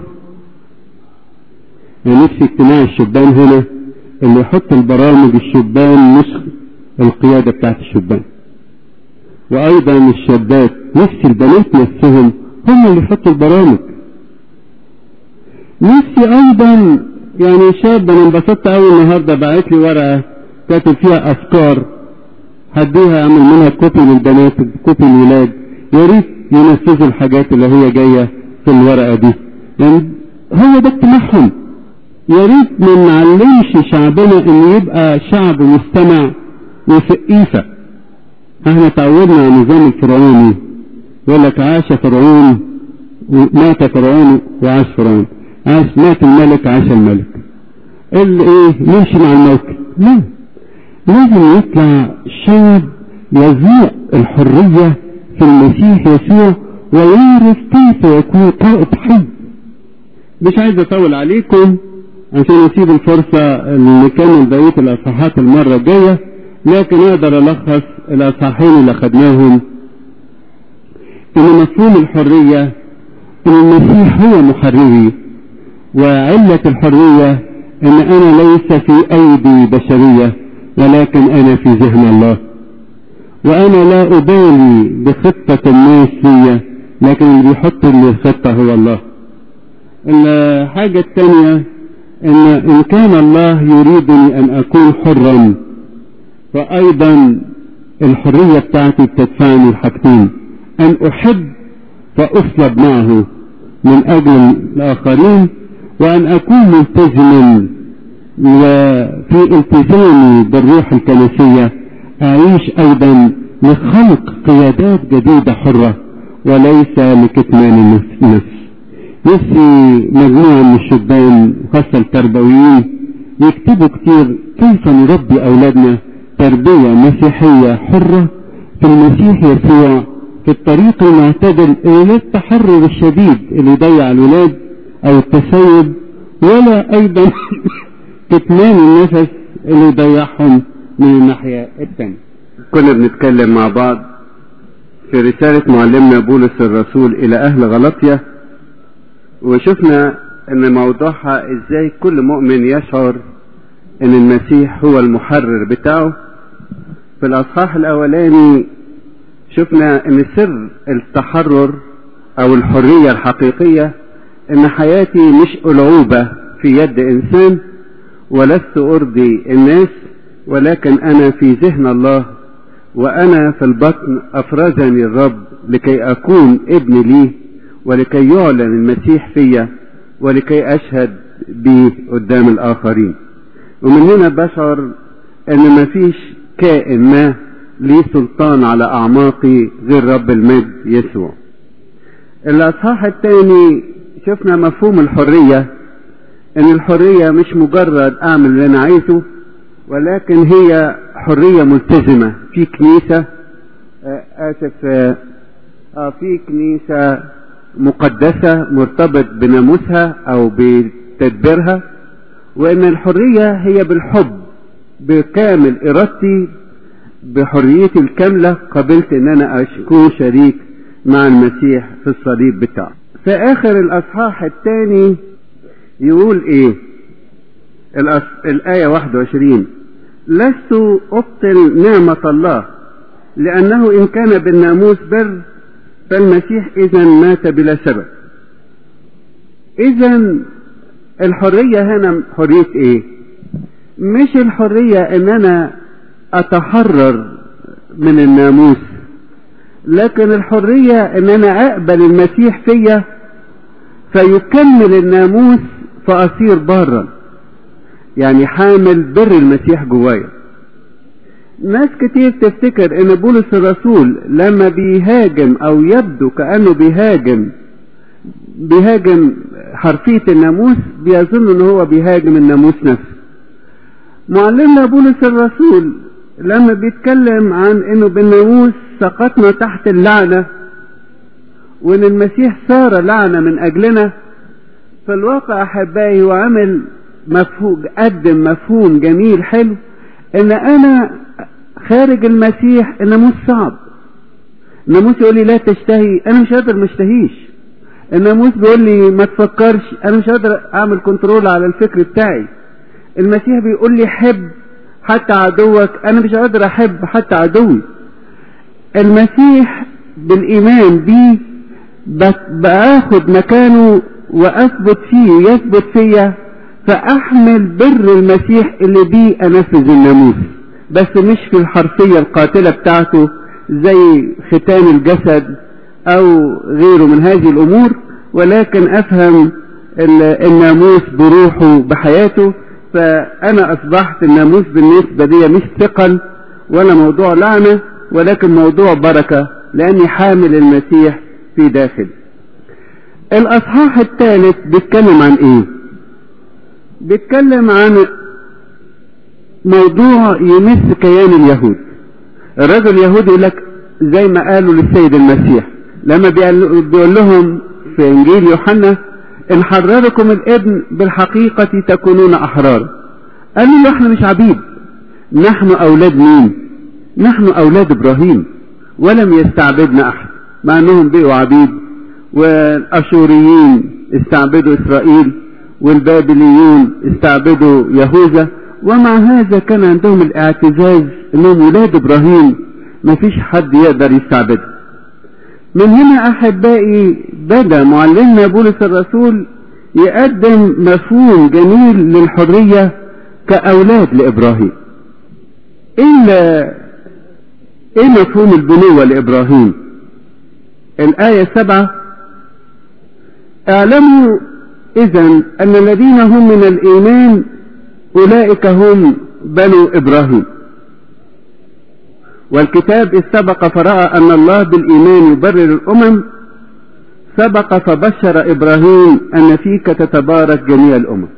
نفسي اجتماع الشبان هنا اللي يحط البرامج الشبان نسخ القيادة بتاعت الشبان وايضا الشابات نفس البنات نفسهم هم اللي يحطوا البرامج نفسي ايضا يعني شاب انا انبسطت قوي النهارده بعت لي ورقه كاتب فيها افكار هديها اعمل منها كوبي للبنات كوبي للولاد يا ريت ينفذوا الحاجات اللي هي جايه في الورقه دي يعني هو ده اجتماعهم يا ريت ما نعلمش شعبنا ان يبقى شعب مستمع وسقيفه احنا تعودنا على النظام الفرعوني يقول لك عاش فرعون ومات فرعون وعاش فرعون عاش مات الملك عاش الملك اللي ايه نمشي مع الموكب لا لازم يطلع شعب يذوق الحرية في المسيح يسوع ويعرف كيف يكون قائد حي مش عايز اطول عليكم عشان اسيب الفرصة نكمل بقية الاصحاحات المرة الجاية لكن اقدر الخص الاصحاحين اللي اخدناهم ان مفهوم الحرية ان المسيح هو محرري وعلة الحرية ان انا ليس في ايدي بشرية ولكن انا في ذهن الله وانا لا ابالي بخطة الناس فيا لكن اللي بيحط لي الخطة هو الله الحاجة الثانية ان ان كان الله يريدني ان اكون حرا فايضا الحرية بتاعتي بتدفعني لحاجتين ان احب فاصلب معه من اجل الاخرين وأن أكون ملتزما وفي التزامي بالروح الكنسية أعيش أيضا لخلق قيادات جديدة حرة وليس لكتمان النفس نفسي مجموعة من الشبان خاصة التربويين يكتبوا كتير كيف نربي أولادنا تربية مسيحية حرة في المسيح يسوع في الطريق المعتدل إلى التحرر الشديد اللي يضيع الولاد او التسيب ولا أيضا كتمان النفس اللي يضيعهم من الناحية الثانية كنا بنتكلم مع بعض في رسالة معلمنا بولس الرسول إلى أهل غلطية وشفنا أن موضوعها إزاي كل مؤمن يشعر أن المسيح هو المحرر بتاعه في الأصحاح الأولاني شفنا أن سر التحرر أو الحرية الحقيقية أن حياتي مش ألعوبة في يد إنسان ولست أرضي الناس ولكن أنا في ذهن الله وأنا في البطن أفرزني الرب لكي أكون ابن ليه ولكي يعلن المسيح فيا ولكي أشهد به قدام الآخرين ومن هنا بشعر أن مفيش كائن ما ليه سلطان على أعماقي غير رب المجد يسوع الأصحاح الثاني شفنا مفهوم الحرية أن الحرية مش مجرد أعمل اللي أنا عايزه ولكن هي حرية ملتزمة في كنيسة آه آسف آه آه في كنيسة مقدسة مرتبط بناموسها أو بتدبيرها وأن الحرية هي بالحب بكامل إرادتي بحريتي الكاملة قبلت أن أنا أكون شريك مع المسيح في الصليب بتاعه في آخر الأصحاح الثاني يقول إيه الأس... الآية 21 لست أبطل نعمة الله لأنه إن كان بالناموس بر فالمسيح إذا مات بلا سبب إذا الحرية هنا حرية إيه مش الحرية إن أنا أتحرر من الناموس لكن الحرية إن أنا أقبل المسيح فيا فيكمل الناموس فأصير بارا يعني حامل بر المسيح جوايا ناس كتير تفتكر ان بولس الرسول لما بيهاجم او يبدو كأنه بيهاجم بيهاجم حرفية الناموس بيظن ان هو بيهاجم الناموس نفسه معلمنا بولس الرسول لما بيتكلم عن انه بالناموس سقطنا تحت اللعنة وان المسيح صار لعنة من اجلنا في الواقع احبائي وعمل مفهوم قدم مفهوم جميل حلو ان انا خارج المسيح الناموس صعب الناموس يقول لي لا تشتهي انا مش قادر ما اشتهيش الناموس بيقول لي ما تفكرش انا مش قادر اعمل كنترول على الفكر بتاعي المسيح بيقول لي حب حتى عدوك انا مش قادر احب حتى عدوي المسيح بالايمان بيه باخد مكانه واثبت فيه يثبت فيا فاحمل بر المسيح اللي بيه انفذ الناموس بس مش في الحرفية القاتلة بتاعته زي ختان الجسد او غيره من هذه الامور ولكن افهم الناموس بروحه بحياته فانا اصبحت الناموس بالنسبة دي مش ثقل ولا موضوع لعنة ولكن موضوع بركة لاني حامل المسيح في داخلي الاصحاح الثالث بيتكلم عن ايه بيتكلم عن موضوع يمس كيان اليهود الرجل اليهودي يقول لك زي ما قالوا للسيد المسيح لما بيقول لهم في انجيل يوحنا ان حرركم الابن بالحقيقة تكونون احرار قالوا له احنا مش عبيد نحن اولاد مين نحن اولاد ابراهيم ولم يستعبدنا احد مع انهم بقوا عبيد والاشوريين استعبدوا اسرائيل والبابليون استعبدوا يهوذا ومع هذا كان عندهم الاعتزاز انهم ولاد ابراهيم ما فيش حد يقدر يستعبده من هنا احبائي بدا معلمنا بولس الرسول يقدم مفهوم جميل للحرية كأولاد لإبراهيم إلا إيه مفهوم البنوة لإبراهيم الآية سبعة اعلموا إذا أن الذين هم من الإيمان أولئك هم بنو إبراهيم والكتاب إذ سبق فرأى أن الله بالإيمان يبرر الأمم سبق فبشر إبراهيم أن فيك تتبارك جميع الأمم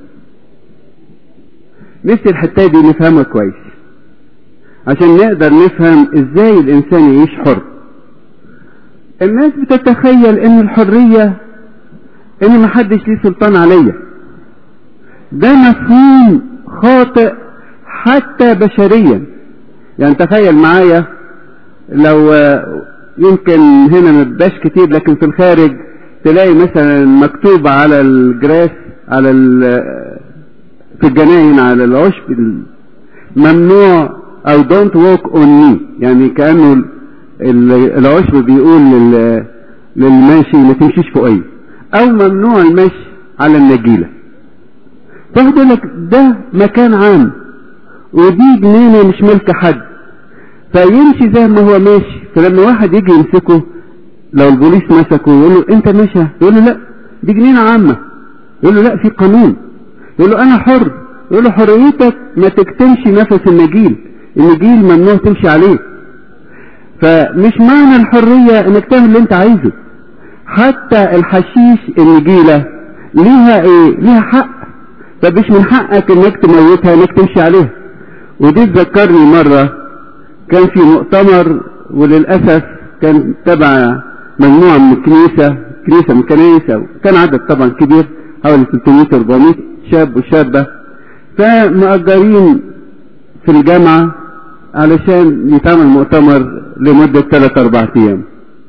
نفس الحتة دي نفهمها كويس عشان نقدر نفهم ازاي الانسان يعيش حر الناس بتتخيل ان الحرية ان محدش ليه سلطان عليا ده مفهوم خاطئ حتى بشريا يعني تخيل معايا لو يمكن هنا ما بيبقاش كتير لكن في الخارج تلاقي مثلا مكتوب على الجراس على في الجناين على العشب ممنوع او دونت ووك اون مي يعني كانه العشب بيقول للماشي ما تمشيش فوقيه او ممنوع المشي على النجيله تاخد لك ده مكان عام ودي جنينه مش ملك حد فيمشي زي ما هو ماشي فلما واحد يجي يمسكه لو البوليس مسكه يقول له انت ماشي يقول له لا دي جنينه عامه يقول له لا في قانون يقول له انا حر يقول له حريتك ما تكتمش نفس النجيل النجيل ممنوع تمشي عليه فمش معنى الحرية انك تعمل اللي انت عايزه حتى الحشيش النجيلة ليها ايه ليها حق فمش من حقك انك تموتها انك تمشي عليها ودي تذكرني مرة كان في مؤتمر وللأسف كان تبع مجموعة من الكنيسة كنيسة من كنيسة كان عدد طبعا كبير حوالي 300 400 شاب وشابة فمأجرين في الجامعة علشان يتعمل مؤتمر لمدة 3 4 أيام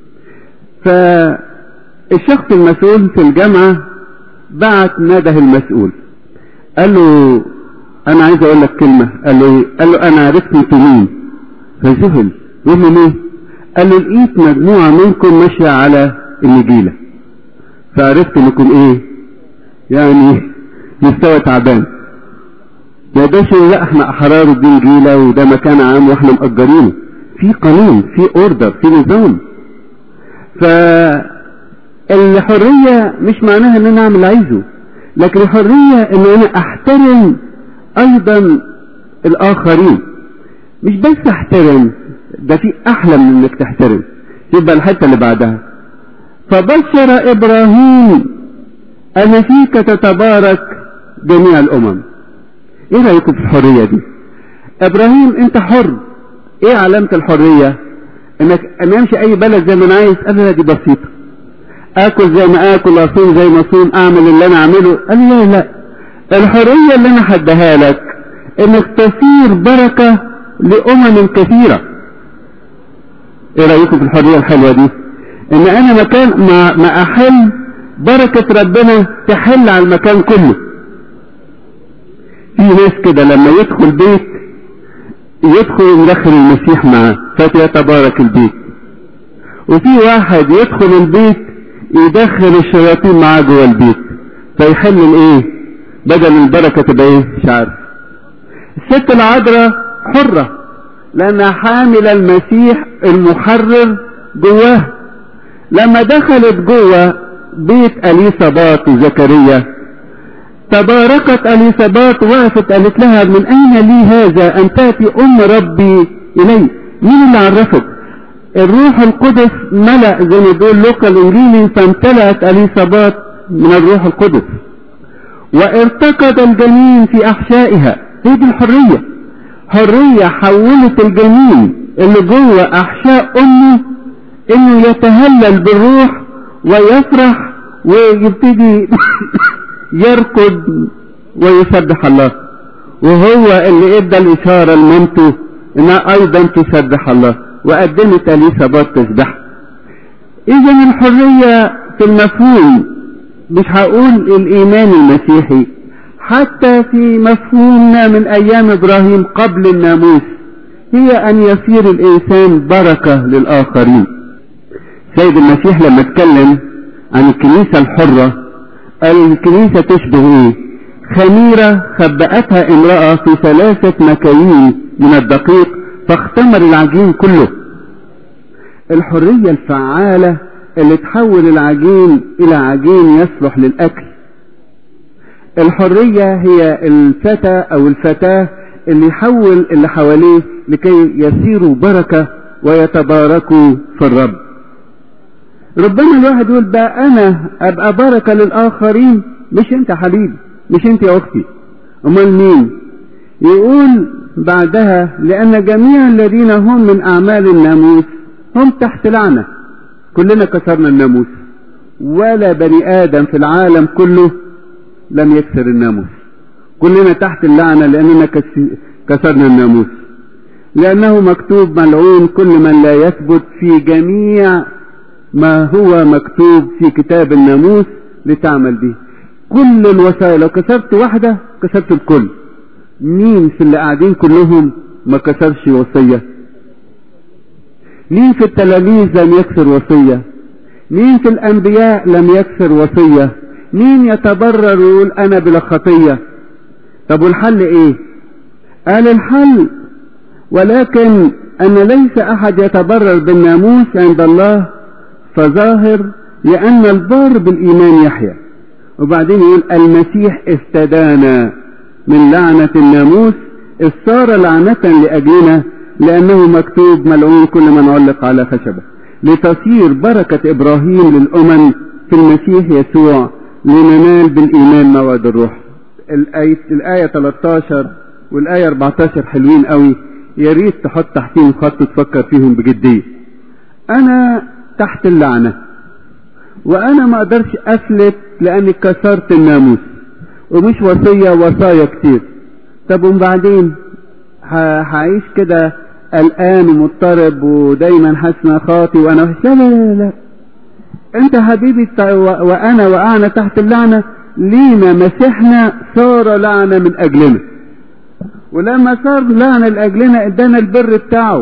فالشخص المسؤول في الجامعة بعت نده المسؤول قال له أنا عايز أقول لك كلمة قال له إيه؟ قال له أنا عرفت أنتوا مين فذهل يقول له ليه؟ قال له لقيت مجموعة منكم ماشية على النجيلة فعرفت انكم ايه يعني مستوى تعبان ما يقدرش لا احنا احرار دي نجيلة وده مكان عام واحنا مأجرينه في قانون في اوردر في نظام فالحرية مش معناها ان انا اعمل عايزه لكن الحرية ان انا احترم ايضا الاخرين مش بس احترم ده في احلى من انك تحترم يبقى الحته اللي بعدها فبشر ابراهيم ان فيك تتبارك جميع الامم ايه رايكم في الحريه دي ابراهيم انت حر ايه علامه الحريه انك ان امشي اي بلد زي ما انا عايز قال لا دي بسيطه اكل زي ما اكل اصوم زي ما اصوم اعمل اللي انا اعمله قال لا لا الحريه اللي انا هديها لك انك تصير بركه لامم كثيره ايه رايكم في الحريه الحلوه دي ان انا مكان ما, ما احل بركه ربنا تحل على المكان كله في ناس كده لما يدخل بيت يدخل يدخل المسيح معاه فيتبارك البيت وفي واحد يدخل البيت يدخل الشياطين معاه جوه البيت فيحل الايه بدل البركه تبقى ايه مش عارف الست العذراء حره لأنها حامل المسيح المحرر جواه لما دخلت جوه بيت أليصابات وزكريا تباركت أليصابات وقفت قالت لها من أين لي هذا أن تأتي أم ربي إلي مين اللي عرفك الروح القدس ملأ زي ما بيقول لوقا الإنجيلي فامتلأت أليصابات من الروح القدس وارتقد الجنين في أحشائها هي دي الحرية حرية حولت الجنين اللي جوه احشاء امه انه يتهلل بالروح ويفرح ويبتدي يركض ويسبح الله وهو اللي ادى الاشارة لمامته انها ايضا تسبح الله وقدمت اليسابات تسبح اذا الحرية في المفهوم مش هقول الايمان المسيحي حتى في مفهومنا من ايام ابراهيم قبل الناموس هي ان يصير الانسان بركة للاخرين سيد المسيح لما اتكلم عن الكنيسة الحرة قال الكنيسة تشبه ايه خميرة خبأتها امرأة في ثلاثة مكايين من الدقيق فاختمر العجين كله الحرية الفعالة اللي تحول العجين الى عجين يصلح للاكل الحرية هي الفتى او الفتاة اللي يحول اللي حواليه لكي يصيروا بركة ويتباركوا في الرب ربما الواحد يقول بقى انا ابقى بركة للاخرين مش انت حبيبي مش انت يا اختي امال مين يقول بعدها لان جميع الذين هم من اعمال الناموس هم تحت لعنة كلنا كسرنا الناموس ولا بني ادم في العالم كله لم يكسر الناموس كلنا تحت اللعنة لأننا كسرنا الناموس لأنه مكتوب ملعون كل من لا يثبت في جميع ما هو مكتوب في كتاب الناموس لتعمل به كل الوسائل لو كسرت واحدة كسرت الكل مين في اللي قاعدين كلهم ما كسرش وصية مين في التلاميذ لم يكسر وصية مين في الأنبياء لم يكسر وصية مين يتبرر ويقول أنا بلا خطية طب والحل إيه قال الحل ولكن أن ليس أحد يتبرر بالناموس عند الله فظاهر لأن البار بالإيمان يحيى وبعدين يقول المسيح استدانا من لعنة الناموس إذ صار لعنة لأجلنا لأنه مكتوب ملعون كل من علق على خشبة لتصير بركة إبراهيم للأمم في المسيح يسوع لننال بالإيمان موعد الروح الآية, الآية 13 والآية 14 حلوين قوي يا ريت تحط تحتيهم خط تفكر فيهم بجدية أنا تحت اللعنة وأنا ما أقدرش أفلت لأني كسرت الناموس ومش وصية وصايا كتير طب وبعدين هعيش كده قلقان ومضطرب ودايما حاسس خاطي وانا وحش لا لا لا لا انت حبيبي وانا وقعنا تحت اللعنة لينا مسيحنا صار لعنة من اجلنا ولما صار لعنة لاجلنا ادانا البر بتاعه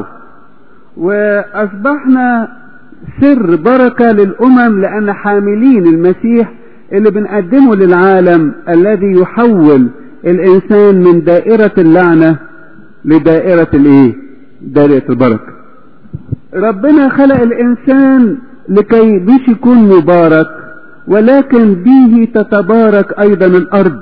واصبحنا سر بركة للامم لان حاملين المسيح اللي بنقدمه للعالم الذي يحول الانسان من دائرة اللعنة لدائرة الايه دائرة البركة ربنا خلق الانسان لكي مش يكون مبارك ولكن به تتبارك ايضا الارض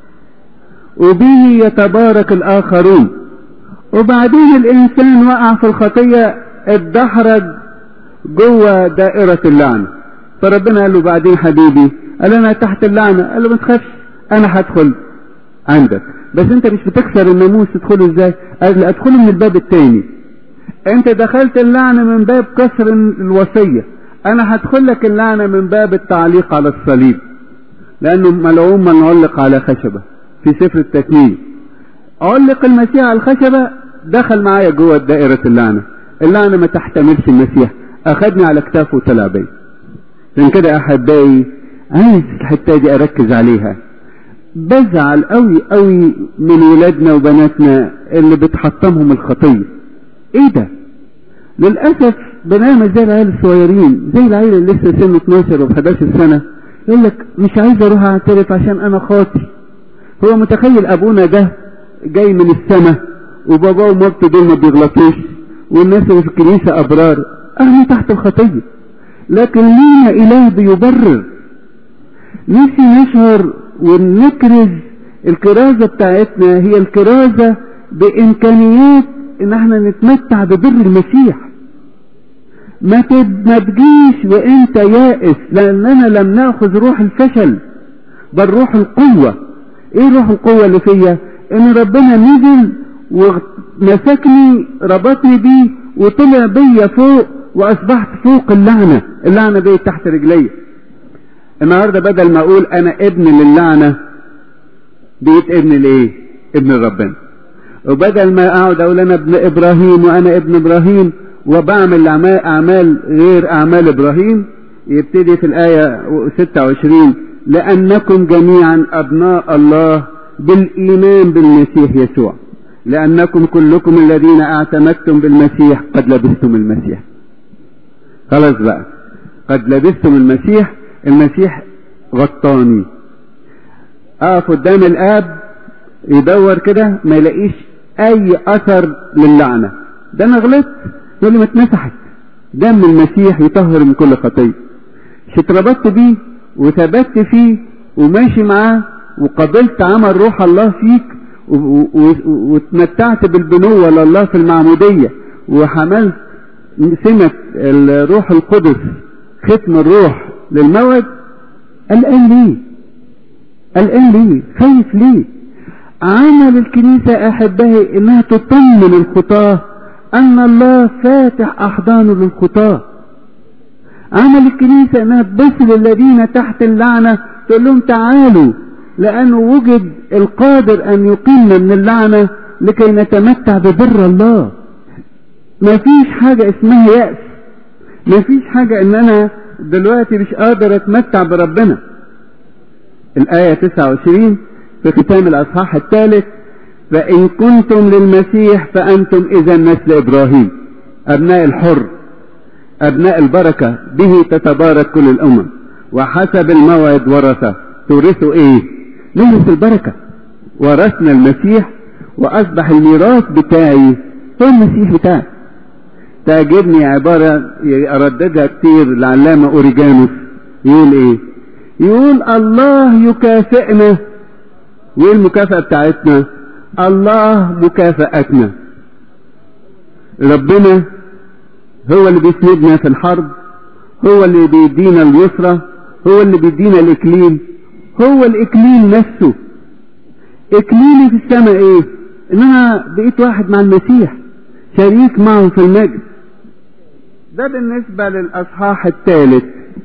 وبه يتبارك الاخرون وبعدين الانسان وقع في الخطية اتدحرج جوه دائرة اللعنة فربنا قال له بعدين حبيبي قال انا تحت اللعنة قال له ما تخافش انا هدخل عندك بس انت مش بتكسر الناموس تدخله ازاي قال لي ادخله من الباب التاني انت دخلت اللعنة من باب كسر الوصية انا هدخل لك اللعنة من باب التعليق على الصليب لانه ملعون من علق على خشبة في سفر التكوين علق المسيح على الخشبة دخل معايا جوه دائرة اللعنة اللعنة ما تحتملش المسيح اخدني على كتافه وطلع بي عشان كده احبائي عايز الحتة دي اركز عليها بزعل قوي قوي من ولادنا وبناتنا اللي بتحطمهم الخطية ايه ده للأسف بنعمل زي العيال الصغيرين زي العيال اللي لسه سنه 12 و 11 سنة يقول لك مش عايز اروح اعترف عشان انا خاطي هو متخيل ابونا ده جاي من السماء وباباه ومامته دول ما بيغلطوش والناس اللي في الكنيسة ابرار اهلي تحت الخطية لكن لينا اله بيبرر نفسي نشعر ونكرز الكرازة بتاعتنا هي الكرازة بإمكانيات إن احنا نتمتع ببر المسيح ما ما تجيش وانت يائس لاننا لم ناخذ روح الفشل بل روح القوة ايه روح القوة اللي فيا ان ربنا نزل ومسكني ربطني بيه وطلع بيا فوق واصبحت فوق اللعنة اللعنة دي تحت رجلي النهاردة بدل ما اقول انا ابن للعنة بقيت ابن لايه ابن ربنا وبدل ما اقعد اقول انا ابن ابراهيم وانا ابن ابراهيم وبعمل اعمال غير اعمال ابراهيم يبتدي في الايه 26 لانكم جميعا ابناء الله بالايمان بالمسيح يسوع لانكم كلكم الذين اعتمدتم بالمسيح قد لبستم المسيح خلاص بقى قد لبستم المسيح المسيح غطاني اقف قدام الاب يدور كده ما يلاقيش اي اثر للعنة ده انا غلطت يقول لي ما اتمسحت دم المسيح يطهر من كل خطية مش اتربطت بيه وثبت فيه وماشي معاه وقبلت عمل روح الله فيك واتمتعت بالبنوة لله في المعمودية وحملت سمة الروح القدس ختم الروح للموت قلقان ليه قلقان ليه خايف ليه عمل الكنيسة أحبائي إنها تطمن الخطاة أن الله فاتح أحضانه للخطاة عمل الكنيسة إنها تبص للذين تحت اللعنة تقول لهم تعالوا لأنه وجد القادر أن يقيمنا من اللعنة لكي نتمتع ببر الله ما فيش حاجة اسمها يأس ما فيش حاجة ان انا دلوقتي مش قادر اتمتع بربنا الآية 29 في ختام الأصحاح الثالث فإن كنتم للمسيح فأنتم إذا نسل إبراهيم أبناء الحر أبناء البركة به تتبارك كل الأمم وحسب الموعد ورثة تورثوا إيه؟ نورث البركة ورثنا المسيح وأصبح الميراث بتاعي هو المسيح بتاعي تعجبني عبارة أرددها كتير العلامة أوريجانوس يقول إيه؟ يقول الله يكافئنا وإيه المكافأة بتاعتنا؟ الله مكافأتنا ربنا هو اللي بيسندنا في الحرب هو اللي بيدينا اليسرى هو اللي بيدينا الإكليل هو الإكليل نفسه إكليلي في السماء إيه؟ إن أنا بقيت واحد مع المسيح شريك معه في المجد ده بالنسبة للأصحاح الثالث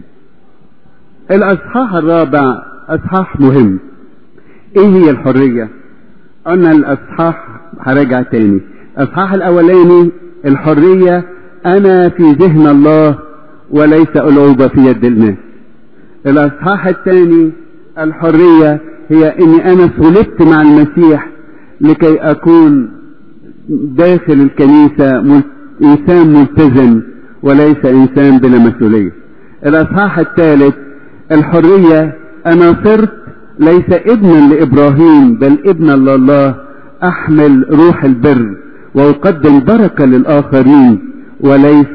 الأصحاح الرابع أصحاح مهم إيه هي الحرية؟ قلنا الأصحاح هرجع تاني الأصحاح الأولاني الحرية أنا في ذهن الله وليس ألعوبة في يد الناس الأصحاح الثاني الحرية هي أني أنا صلبت مع المسيح لكي أكون داخل الكنيسة إنسان ملتزم وليس إنسان بلا مسؤولية الأصحاح الثالث الحرية أنا صرت ليس ابنا لإبراهيم بل ابنا لله أحمل روح البر وأقدم بركة للآخرين وليس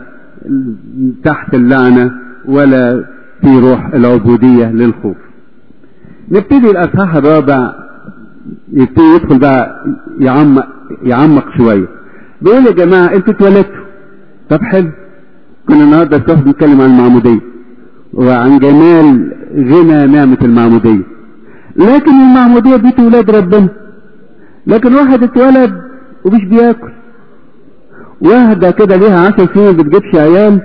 تحت اللعنة ولا في روح العبودية للخوف نبتدي الأصحاح الرابع يبتدي يدخل بقى يعمق يعمق شوية بيقول يا جماعة انتوا اتولدتوا طب حلو كنا النهارده الصبح بنتكلم عن المعمودية وعن جمال غنى نعمة المعمودية لكن المعمودية دي ولاد ربنا لكن واحد اتولد ومش بياكل واحدة كده ليها عشر سنين بتجيبش عيال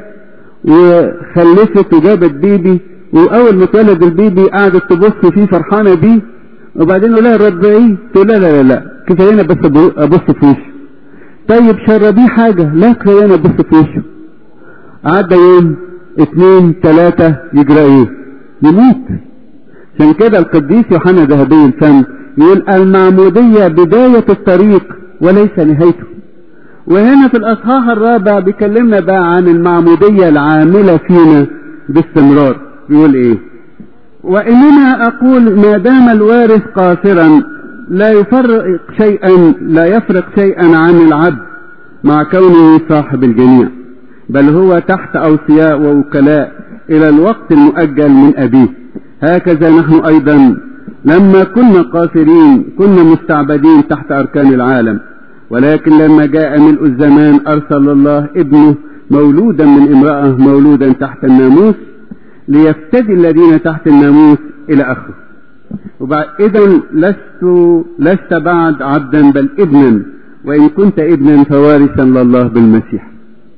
وخلفت وجابت بيبي واول ما اتولد البيبي قعدت تبص فيه فرحانة بيه وبعدين يقول لها رضعيه تقول لا لا لا لا كفاية بس ابص في وشه طيب شربيه حاجة لا كفاية ابص في وشه عدى يوم اتنين تلاتة يجرى ايه يموت عشان كده القديس يوحنا ذهبي الفم يقول المعمودية بداية الطريق وليس نهايته وهنا في الأصحاح الرابع بيكلمنا بقى عن المعمودية العاملة فينا باستمرار يقول ايه وإنما أقول ما دام الوارث قاصرا لا يفرق شيئا لا يفرق شيئا عن العبد مع كونه صاحب الجميع بل هو تحت أوصياء ووكلاء إلى الوقت المؤجل من أبيه هكذا نحن أيضا لما كنا قاصرين كنا مستعبدين تحت أركان العالم ولكن لما جاء ملء الزمان أرسل الله ابنه مولودا من امرأة مولودا تحت الناموس ليفتدي الذين تحت الناموس إلى آخره وبعد إذا لست لست بعد عبدا بل ابنا وإن كنت ابنا فوارثا لله بالمسيح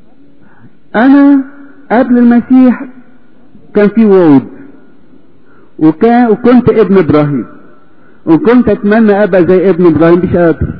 أنا قبل المسيح كان في وعود وكان وكنت ابن إبراهيم وكنت أتمنى أبقى زي ابن إبراهيم مش قادر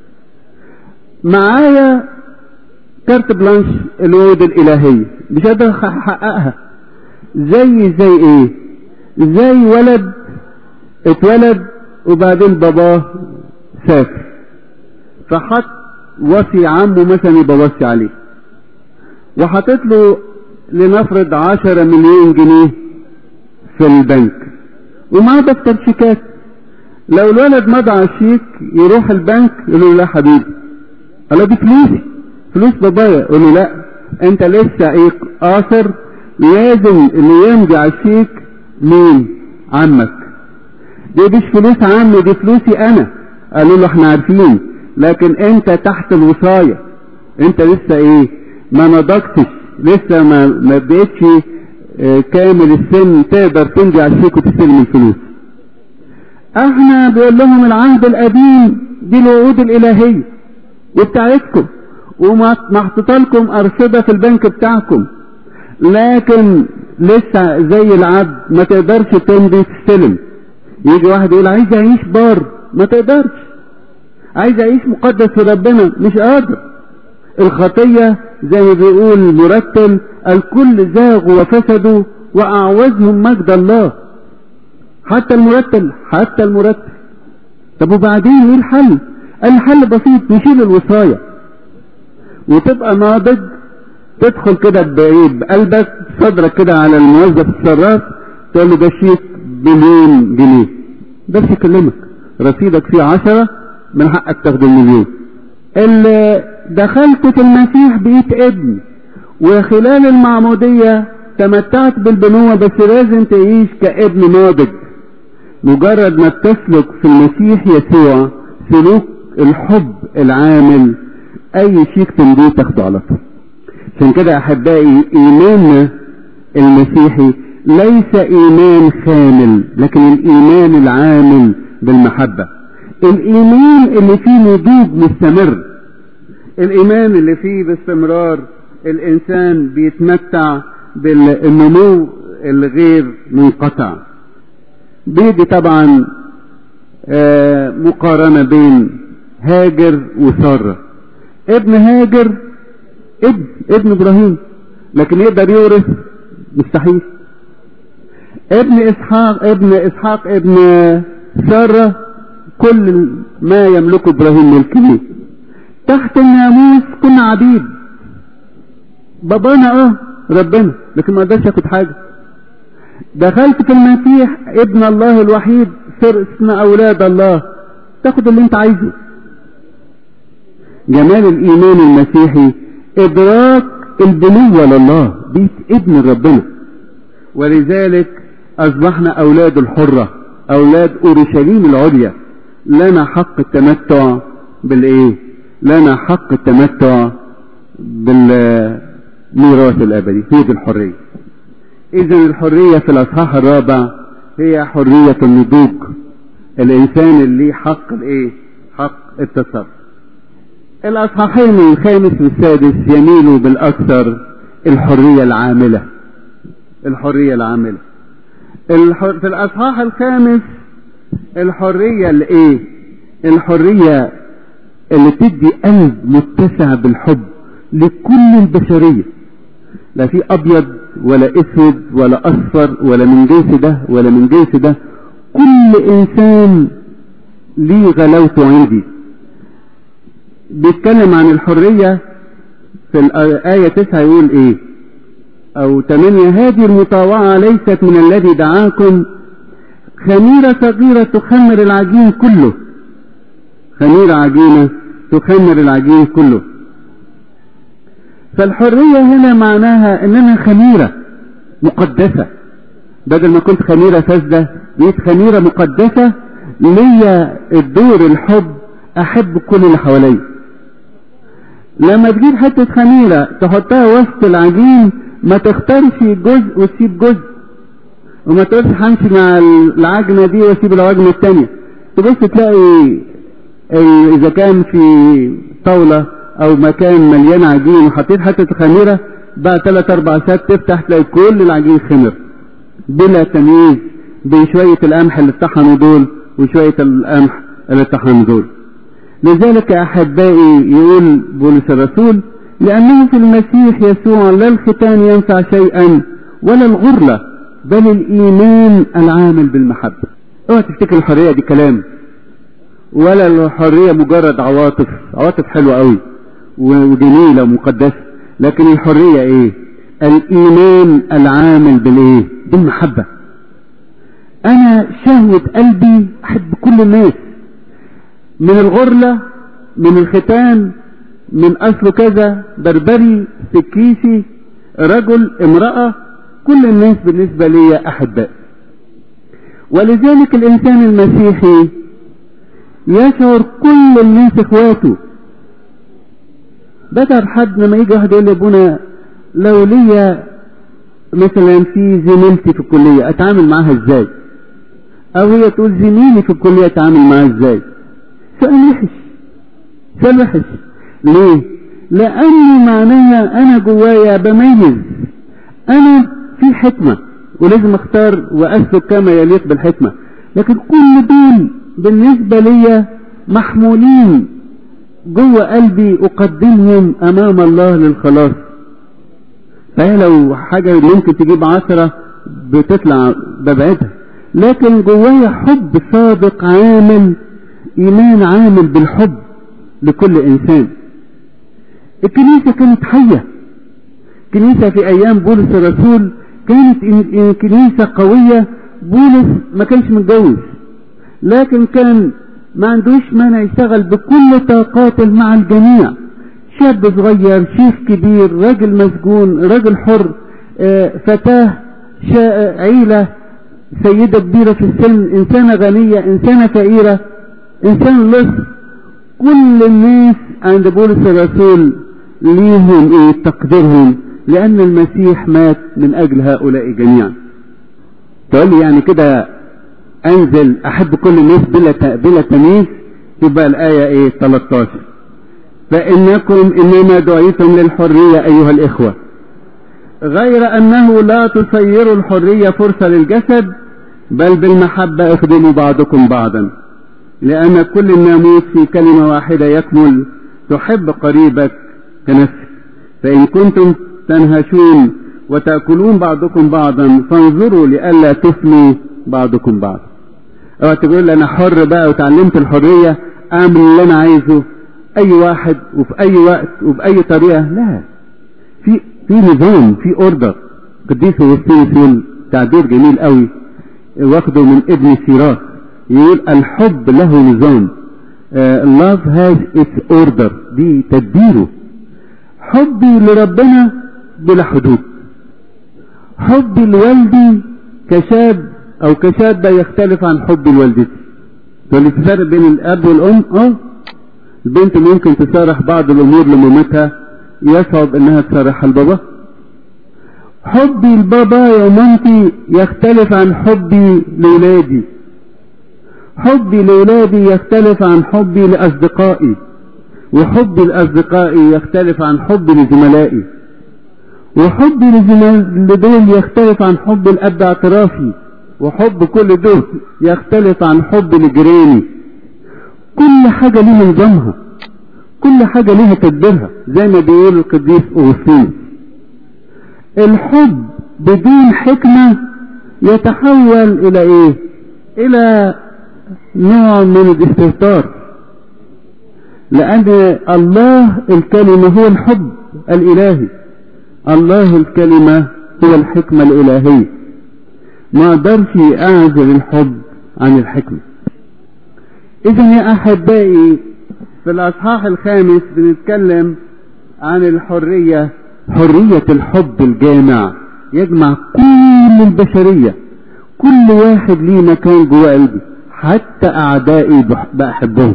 معايا كارت بلانش الوعود الإلهية مش قادر أحققها زي زي إيه زي ولد اتولد وبعدين باباه سافر فحط وصي عمه مثلا يبقى وصي عليه وحطت له لنفرض عشرة مليون جنيه في البنك ومعاه دفتر شيكات لو الولد مضى على الشيك يروح البنك يقول له لا حبيبي قال له دي فلوسي فلوس بابايا يقول له لا انت لسه ايه قاصر لازم اللي يمضي على الشيك مين عمك دي مش فلوس عمي دي فلوسي انا قالوا له احنا عارفين لكن انت تحت الوصاية انت لسه ايه ما نضجتش لسه ما ما بقتش اه كامل السن تقدر تمضي على الشيك وتستلم الفلوس احنا بيقول لهم العهد القديم دي الوعود الالهيه وبتاعتكم ومحطوطه لكم ارصده في البنك بتاعكم لكن لسه زي العبد ما تقدرش تمضي تستلم يجي واحد يقول عايز اعيش بار ما تقدرش عايز اعيش مقدس في ربنا مش قادر الخطية زي ما بيقول مرتل الكل زاغوا وفسدوا واعوزهم مجد الله حتى المرتل حتى المرتل طب وبعدين ايه الحل الحل بسيط نشيل الوصاية وتبقى ناضج تدخل كده بايه بقلبك صدرك كده على الموظف الصراف تقول له ده شيك بمليون جنيه بس يكلمك رصيدك فيه عشرة من حقك تاخد المليون اللي دخلت في المسيح بقيت ابن وخلال المعمودية تمتعت بالبنوة بس لازم تعيش كابن ناضج مجرد ما تسلك في المسيح يسوع سلوك الحب العامل اي شيك تمديه تاخده على طول عشان كده احبائي ايماننا المسيحي ليس ايمان خامل لكن الايمان العامل بالمحبة الايمان اللي فيه نضوج مستمر الايمان اللي فيه باستمرار الانسان بيتمتع بالنمو الغير منقطع بيدي طبعا آه مقارنة بين هاجر وسارة ابن هاجر ابن ابن ابراهيم لكن يقدر يورث مستحيل ابن اسحاق ابن اسحاق ابن سارة كل ما يملكه ابراهيم ملك ليه تحت الناموس كنا عبيد بابانا اه ربنا لكن ما قدرش ياخد حاجه دخلت في المسيح ابن الله الوحيد صرنا اولاد الله تاخد اللي انت عايزه جمال الايمان المسيحي ادراك البنوة لله بيت ابن ربنا ولذلك اصبحنا اولاد الحرة اولاد اورشليم العليا لنا حق التمتع بالايه لنا حق التمتع بالميراث الابدي هي دي الحرية اذا الحرية في الاصحاح الرابع هي حرية النضوج الانسان اللي حق الايه حق التصرف الاصحاحين الخامس والسادس يميلوا بالاكثر الحرية العاملة الحرية العاملة الحر... في الاصحاح الخامس الحرية الايه الحرية اللي تدي قلب متسع بالحب لكل البشرية لا في ابيض ولا اسود ولا اصفر ولا من جنس ده ولا من جنس ده كل انسان ليه غلاوته عندي بيتكلم عن الحرية في الآية تسعة يقول ايه او تمانية هذه المطاوعة ليست من الذي دعاكم خميرة صغيرة تخمر العجين كله خميرة عجينة تخمر العجين كله فالحرية هنا معناها ان انا خميرة مقدسة بدل ما كنت خميرة فاسدة بقيت خميرة مقدسة ليا الدور الحب احب كل اللي حواليا لما تجيب حتة خميرة تحطها وسط العجين ما تختارش جزء وتسيب جزء وما تقولش همشي مع العجنة دي واسيب العجنة التانية تبص تلاقي اذا كان في طاولة او مكان مليان عجين وحطيت حتة خميرة بعد ثلاث اربع ساعات تفتح تلاقي كل العجين خمر بلا تمييز بين شوية القمح اللي اتطحنوا دول وشوية القمح اللي اتطحنوا دول لذلك أحبائي يقول بولس الرسول لأنه في المسيح يسوع لا الختان ينفع شيئا ولا الغرلة بل الإيمان العامل بالمحبة اوعى تفتكر الحرية دي كلام ولا الحرية مجرد عواطف عواطف حلوة قوي وجميلة ومقدسة لكن الحرية ايه الإيمان العامل بالايه بالمحبة أنا شهوة قلبي أحب كل الناس من الغرلة من الختان من أصل كذا بربري سكيسي رجل امرأة كل الناس بالنسبة لي أحباء ولذلك الإنسان المسيحي يشعر كل الناس إخواته بدأ حد لما يجي واحد يقول لي ابونا لو ليا مثلا في زميلتي في الكلية أتعامل معاها إزاي أو هي تقول زميلي في الكلية أتعامل معاها إزاي سؤال وحش سؤال وحش ليه لأني معناها أنا جوايا بميز أنا في حكمة ولازم أختار وأسلك كما يليق بالحكمة لكن كل دول بالنسبة لي محمولين جوه قلبي أقدمهم أمام الله للخلاص فهي لو حاجة ممكن تجيب عشرة بتطلع ببعدها لكن جوايا حب صادق عامل إيمان عامل بالحب لكل إنسان الكنيسة كانت حية كنيسة في أيام بولس الرسول كانت كنيسة قوية بولس ما كانش متجوز لكن كان ما عندوش مانع يشتغل بكل طاقاته مع الجميع شاب صغير شيخ كبير راجل مسجون راجل حر فتاة عيلة سيدة كبيرة في السن إنسانة غنية إنسانة فقيرة إنسان لص كل الناس عند بولس الرسول ليهم إيه تقديرهم لأن المسيح مات من أجل هؤلاء جميعا تقول لي يعني كده أنزل أحب كل الناس بلا بلا تمييز يبقى الآية إيه 13 فإنكم إنما دعيتم للحرية أيها الإخوة غير أنه لا تصيروا الحرية فرصة للجسد بل بالمحبة اخدموا بعضكم بعضا لأن كل الناموس في كلمة واحدة يكمل تحب قريبك كنفسك فإن كنتم تنهشون وتأكلون بعضكم بعضا فانظروا لئلا تفنوا بعضكم بعضا اوعى تقول انا حر بقى وتعلمت الحرية اعمل اللي انا عايزه اي واحد وفي اي وقت وباي طريقة لا في في نظام في اوردر قديس اغسطينوس يقول تعبير جميل قوي واخده من ابن سيراك يقول الحب له نظام uh, love has its order دي تدبيره حبي لربنا بلا حدود حبي لوالدي كشاب او كشابة يختلف عن حب لوالدتي تقول لي الفرق بين الاب والام اه البنت ممكن تصارح بعض الامور لمامتها يصعب انها تصارحها لبابا حبي لبابا ومامتي يختلف عن حبي لولادي حبي لولادي يختلف عن حبي لاصدقائي وحبي لاصدقائي يختلف عن حبي لزملائي وحبي لدول يختلف عن حب الاب اعترافي وحب كل دول يختلف عن حب لجيراني كل حاجة ليها نظامها كل حاجة ليها تدبيرها زي ما بيقول القديس أوغسطين الحب بدون حكمة يتحول إلى إيه؟ إلى نوع من الاستهتار لأن الله الكلمة هو الحب الإلهي الله الكلمة هو الحكمة الإلهية ما اقدرش اعزل الحب عن الحكمة اذا يا احبائي في الاصحاح الخامس بنتكلم عن الحرية حرية الحب الجامع يجمع كل البشرية كل واحد ليه مكان جوه قلبي حتى اعدائي بحبهم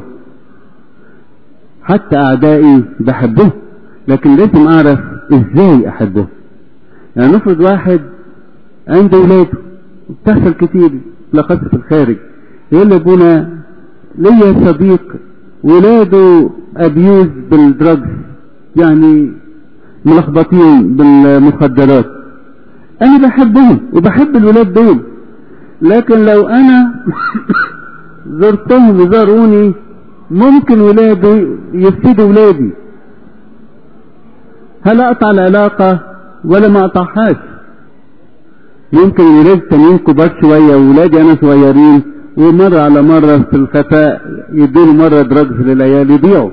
حتى اعدائي بحبهم لكن لازم اعرف ازاي احبهم يعني نفرض واحد عنده ولاده بتحصل كتير لقد في الخارج يقول لي ابونا ليا صديق ولاده ابيوز بالدراجز يعني ملخبطين بالمخدرات انا بحبهم وبحب الولاد دول لكن لو انا زرتهم وزاروني ممكن ولاده يفسدوا ولادي هل اقطع العلاقة ولا ما اقطعهاش ممكن ولاد تانيين كبار شوية وولادي أنا صغيرين ومرة على مرة في الخفاء يدوني مرة دراجز للعيال يضيعوا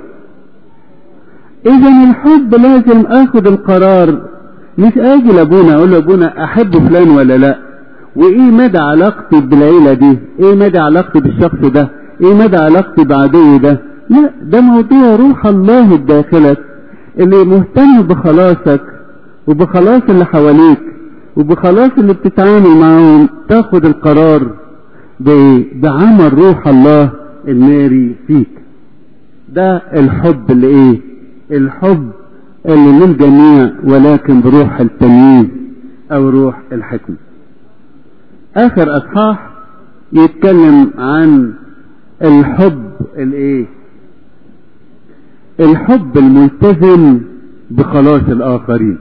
إذا الحب لازم آخد القرار مش آجي لأبونا أقول لأبونا أحب فلان ولا لأ وإيه مدى علاقتي بالعيلة دي إيه مدى علاقتي بالشخص ده إيه مدى علاقتي بعدوي ده لا ده موضوع روح الله الداخلك اللي مهتم بخلاصك وبخلاص اللي حواليك وبخلاص اللي بتتعامل معاهم تاخد القرار بعمل روح الله الناري فيك ده الحب اللي ايه الحب اللي للجميع ولكن بروح التمييز او روح الحكمة اخر اصحاح يتكلم عن الحب الايه الحب الملتزم بخلاص الاخرين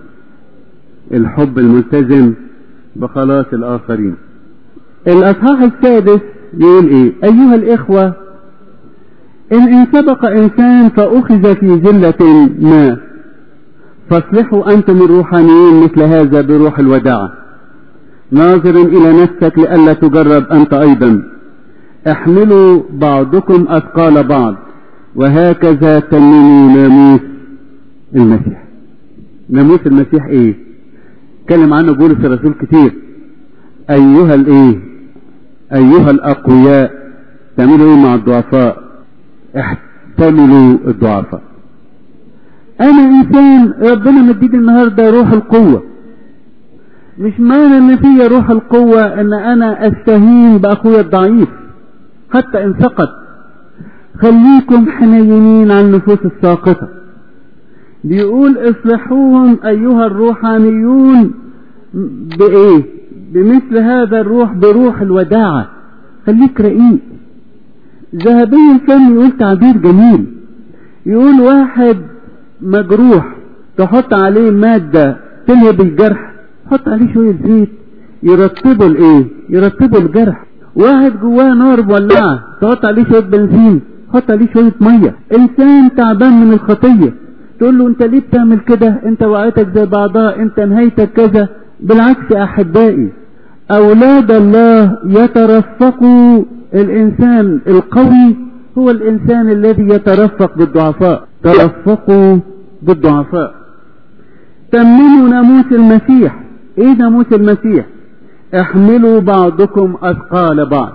الحب الملتزم بخلاص الآخرين الأصحاح السادس يقول ايه ايها الاخوة ان ان سبق انسان فاخذ في زلة ما فاصلحوا انتم الروحانيين مثل هذا بروح الوداعة ناظرا الى نفسك لئلا تجرب انت ايضا احملوا بعضكم اثقال بعض وهكذا تمنوا ناموس المسيح ناموس المسيح ايه اتكلم عنه بولس الرسول كتير ايها الايه ايها الاقوياء تعملوا ايه مع الضعفاء احتملوا الضعفاء انا انسان ربنا مديني النهارده روح القوه مش معنى ان فيا روح القوه ان انا استهين باخويا الضعيف حتى ان سقط خليكم حنينين على النفوس الساقطه بيقول اصلحوهم ايها الروحانيون بايه بمثل هذا الروح بروح الوداعة خليك رقيق ذهبي الفم يقول تعبير جميل يقول واحد مجروح تحط عليه مادة تلهب الجرح حط عليه شوية زيت يرطبه الايه يرطبه الجرح واحد جواه نار مولعة تحط عليه شوية بنزين حط عليه شوية مية انسان تعبان من الخطية تقول له انت ليه بتعمل كده انت وعيتك زي بعضها انت نهايتك كذا بالعكس يا احبائي اولاد الله يترفقوا الانسان القوي هو الانسان الذي يترفق بالضعفاء ترفقوا بالضعفاء تمنوا ناموس المسيح ايه ناموس المسيح احملوا بعضكم اثقال بعض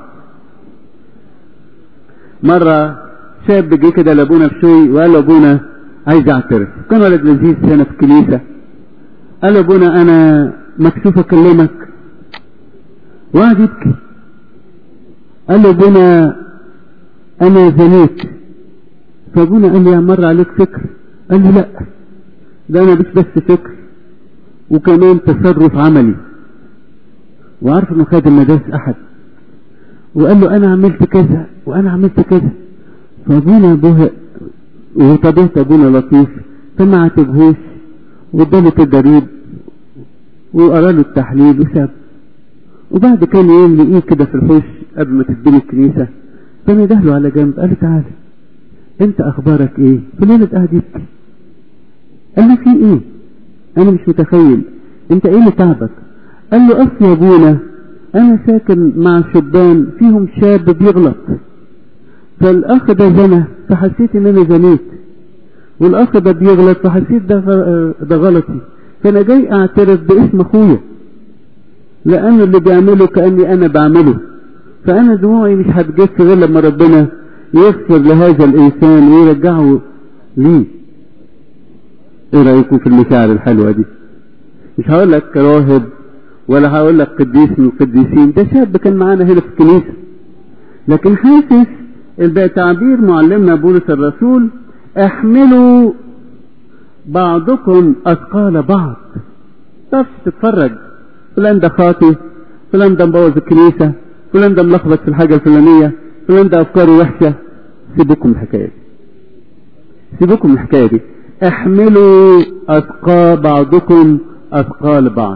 مرة شاب جه كده لابونا بشوي وقال لابونا عايز اعترف كان ولد لذيذ هنا في الكنيسة قال ابونا انا مكسوف اكلمك وقعد يبكي قال له ابونا انا زنيت فابونا قال لي مر عليك فكر قال لي لا ده انا مش بس فكر وكمان تصرف عملي وعارف انه خادم مدارس احد وقال له انا عملت كذا وانا عملت كذا فابونا بهق وطبيعة ابونا لطيف فما عاتبهوش واداله تدريب وقرا له التحليل وساب وبعد كام يوم لقيه كده في الحوش قبل ما تتبني الكنيسة فنده له على جنب قال له تعالى انت اخبارك ايه فلان قاعد يبكي قال له في ايه انا مش متخيل انت ايه اللي تعبك قال له اصل يا ابونا انا ساكن مع شبان فيهم شاب بيغلط فالاخ ده زنى فحسيت ان انا زنيت والاخ ده بيغلط فحسيت ده ده غلطي فانا جاي اعترف باسم اخويا لانه اللي بيعمله كاني انا بعمله فانا دموعي مش هتجف غير لما ربنا يغفر لهذا الانسان ويرجعه ليه ايه رايكم في المشاعر الحلوه دي مش هقول لك راهب ولا هقول لك قديس من القديسين ده شاب كان معانا هنا في الكنيسه لكن حاسس تعبير معلمنا بولس الرسول احملوا بعضكم اثقال بعض طف تتفرج فلان ده خاطي فلان ده مبوظ الكنيسة فلان ده ملخبط في الحاجة الفلانية فلان ده افكاره وحشة سيبوكم الحكاية دي سيبوكم الحكاية دي احملوا اثقال بعضكم اثقال بعض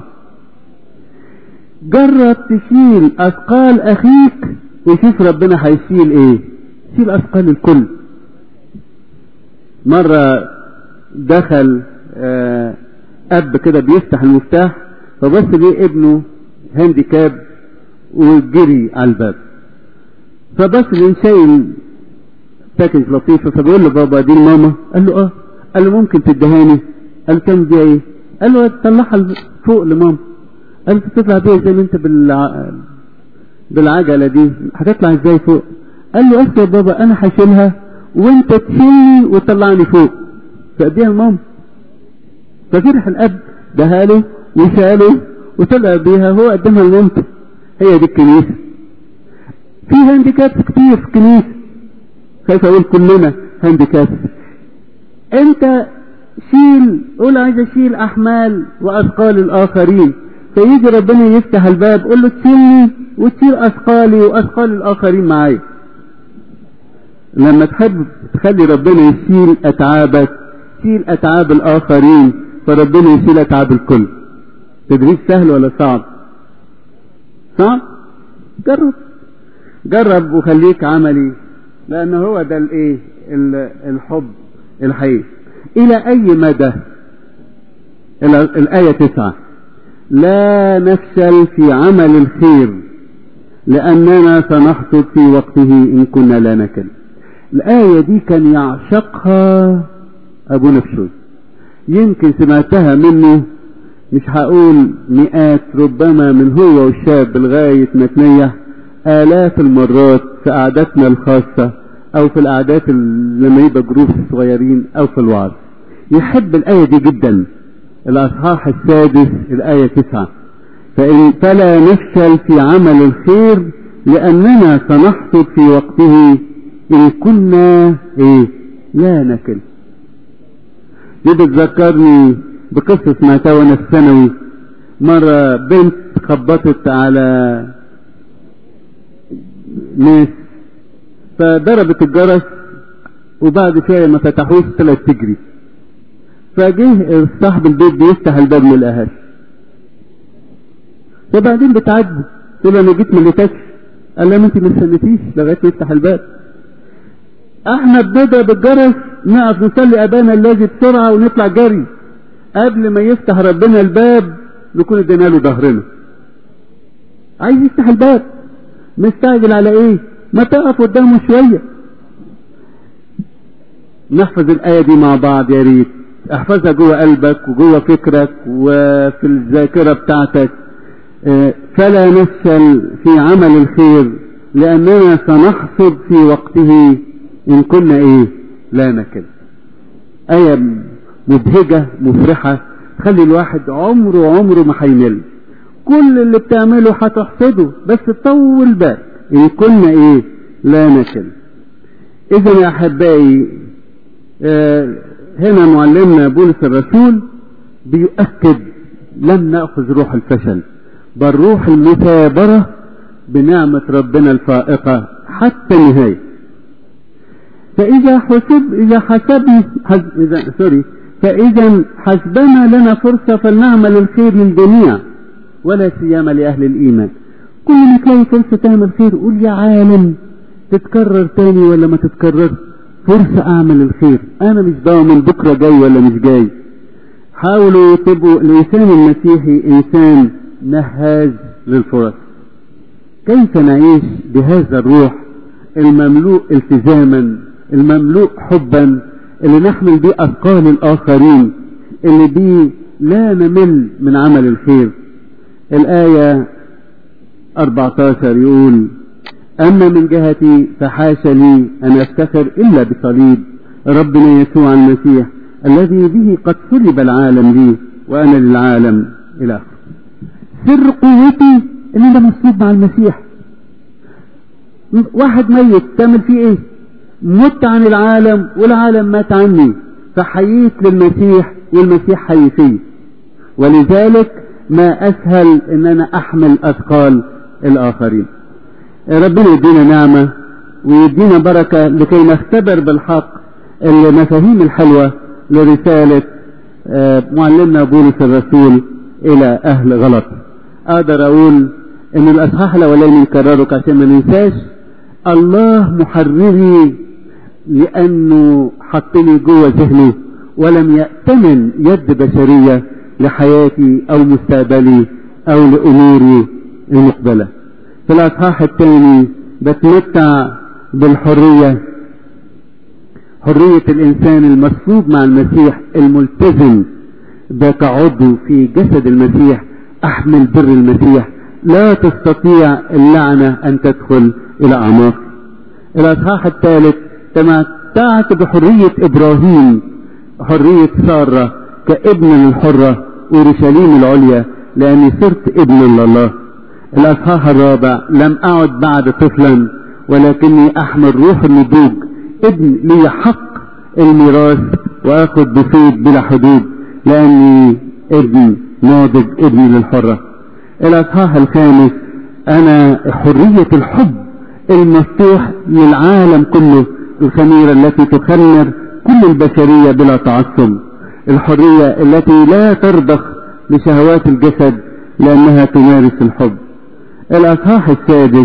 جرب تشيل اثقال اخيك وشوف ربنا هيشيل ايه يشيل اثقال الكل مرة دخل آه اب كده بيفتح المفتاح فبص ليه ابنه هانديكاب وجري على الباب فبص ليه شايل باكج لطيفة فبيقول له بابا دي ماما قال له اه قال له ممكن تدهاني قال كم دي ايه قال له طلعها فوق لماما قال له تطلع بيها زي ما انت بالع... بالعجلة دي هتطلع ازاي فوق قال له اصل يا بابا انا هشيلها وانت تشيلني وتطلعني فوق فاديها لماما ففرح الاب دها له وشاله وطلع بيها هو قدمها لمامته هي دي الكنيسه في هانديكابس كتير في الكنيسه خايف اقول كلنا هانديكابس انت شيل قول عايز اشيل احمال واثقال الاخرين فيجي ربنا يفتح الباب قول له تشيلني وتشيل اثقالي واثقال الاخرين معايا لما تحب تخلي ربنا يشيل اتعابك يشيل اتعاب الاخرين فربنا يشيل اتعاب الكل تدريب سهل ولا صعب صعب جرب جرب وخليك عملي لان هو ده الايه الحب الحقيقي الى اي مدى الايه تسعة لا نفشل في عمل الخير لاننا سنحصد في وقته ان كنا لا نكل الايه دي كان يعشقها ابو نفسه يمكن سمعتها منه مش هقول مئات ربما من هو والشاب لغاية ما تنيح آلاف المرات في قعداتنا الخاصة أو في القعدات لما يبقى جروب صغيرين أو في الوعظ يحب الآية دي جدا الأصحاح السادس الآية تسعة فإن فلا نفشل في عمل الخير لأننا سنحصد في وقته إن كنا إيه لا نكل دي بتذكرني بقصة سمعتها وانا في ثانوي مرة بنت خبطت على ناس فضربت الجرس وبعد شوية ما فتحوش طلعت تجري فجه صاحب البيت بيفتح الباب ما لقاهاش فبعدين بتعاتبه تقول له انا جيت ما لقيتكش قال لها ما انت ما استنيتيش لغايه ما يفتح الباب احنا بنضرب الجرس نقف نصلي ابانا الذي بسرعه ونطلع جري قبل ما يفتح ربنا الباب نكون ادينا له ظهرنا عايز يفتح الباب مستعجل على ايه ما تقف قدامه شويه نحفظ الايه دي مع بعض يا ريت احفظها جوه قلبك وجوه فكرك وفي الذاكره بتاعتك فلا نفشل في عمل الخير لاننا سنحصد في وقته ان كنا ايه لا نكل ايه مبهجة مفرحة تخلي الواحد عمره عمره ما هيمل كل اللي بتعمله هتحصده بس طول بالك ان كنا ايه لا نكل اذا يا احبائي آه هنا معلمنا بولس الرسول بيؤكد لم ناخذ روح الفشل بل روح المثابرة بنعمة ربنا الفائقة حتى النهاية فإذا حسب إذا حسبنا إذا سوري فإذا حسبنا لنا فرصة فلنعمل الخير للجميع ولا سيما لأهل الإيمان كل ما تلاقي فرصة تعمل خير قول يا عالم تتكرر تاني ولا ما تتكرر فرصة أعمل الخير أنا مش ضامن بكرة جاي ولا مش جاي حاولوا تبقوا الإنسان المسيحي إنسان نهاز للفرص كيف نعيش بهذا الروح المملوء التزاما المملوء حبا اللي نحمل بيه أثقال الآخرين اللي بيه لا نمل من عمل الخير الآية 14 يقول أما من جهتي فحاش لي أن أفتخر إلا بصليب ربنا يسوع المسيح الذي به قد صلب العالم لي وأنا للعالم إلى آخره سر قوتي إن أنا مصلوب مع المسيح واحد ميت تعمل فيه إيه؟ مت عن العالم والعالم مات عني فحييت للمسيح والمسيح حي فيه ولذلك ما اسهل ان انا احمل اثقال الاخرين ربنا يدينا نعمة ويدينا بركة لكي نختبر بالحق المفاهيم الحلوة لرسالة معلمنا بولس الرسول الى اهل غلط اقدر اقول ان الاصحاح الاولاني نكرره عشان ما ننساش الله محرري لأنه حطني جوه ذهني ولم يأتمن يد بشرية لحياتي أو مستقبلي أو لأموري المقبلة في الأصحاح الثاني بتمتع بالحرية حرية الإنسان المصلوب مع المسيح الملتزم كعضو في جسد المسيح أحمل بر المسيح لا تستطيع اللعنة أن تدخل إلى أعماق الأصحاح الثالث تمتعت بحرية إبراهيم حرية سارة كابن للحرة أورشليم العليا لأني صرت ابن لله الأصحاح الرابع لم أعد بعد طفلا ولكني أحمل روح النضوج ابن لي حق الميراث وآخذ بصيد بلا حدود لأني ابن ناضج ابن للحرة الأصحاح الخامس أنا حرية الحب المفتوح للعالم كله الخميرة التي تخمر كل البشرية بلا تعصب الحرية التي لا ترضخ لشهوات الجسد لأنها تمارس الحب الأصحاح السادس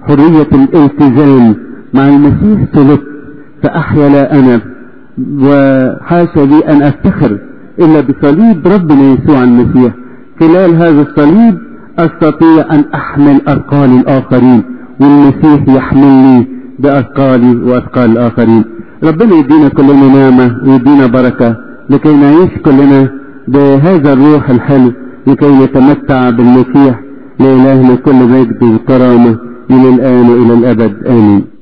حرية الالتزام مع المسيح طلبت فأحيا لا أنا وحاشا لي أن أفتخر إلا بصليب ربنا يسوع المسيح خلال هذا الصليب أستطيع أن أحمل أثقال الآخرين والمسيح يحملني بأثقالي وأثقال الآخرين ربنا يدينا كلنا نعمة ويدينا بركة لكي نعيش كلنا بهذا الروح الحلو لكي نتمتع بالمسيح لإلهنا كل مجد وكرامة من الآن وإلى الأبد آمين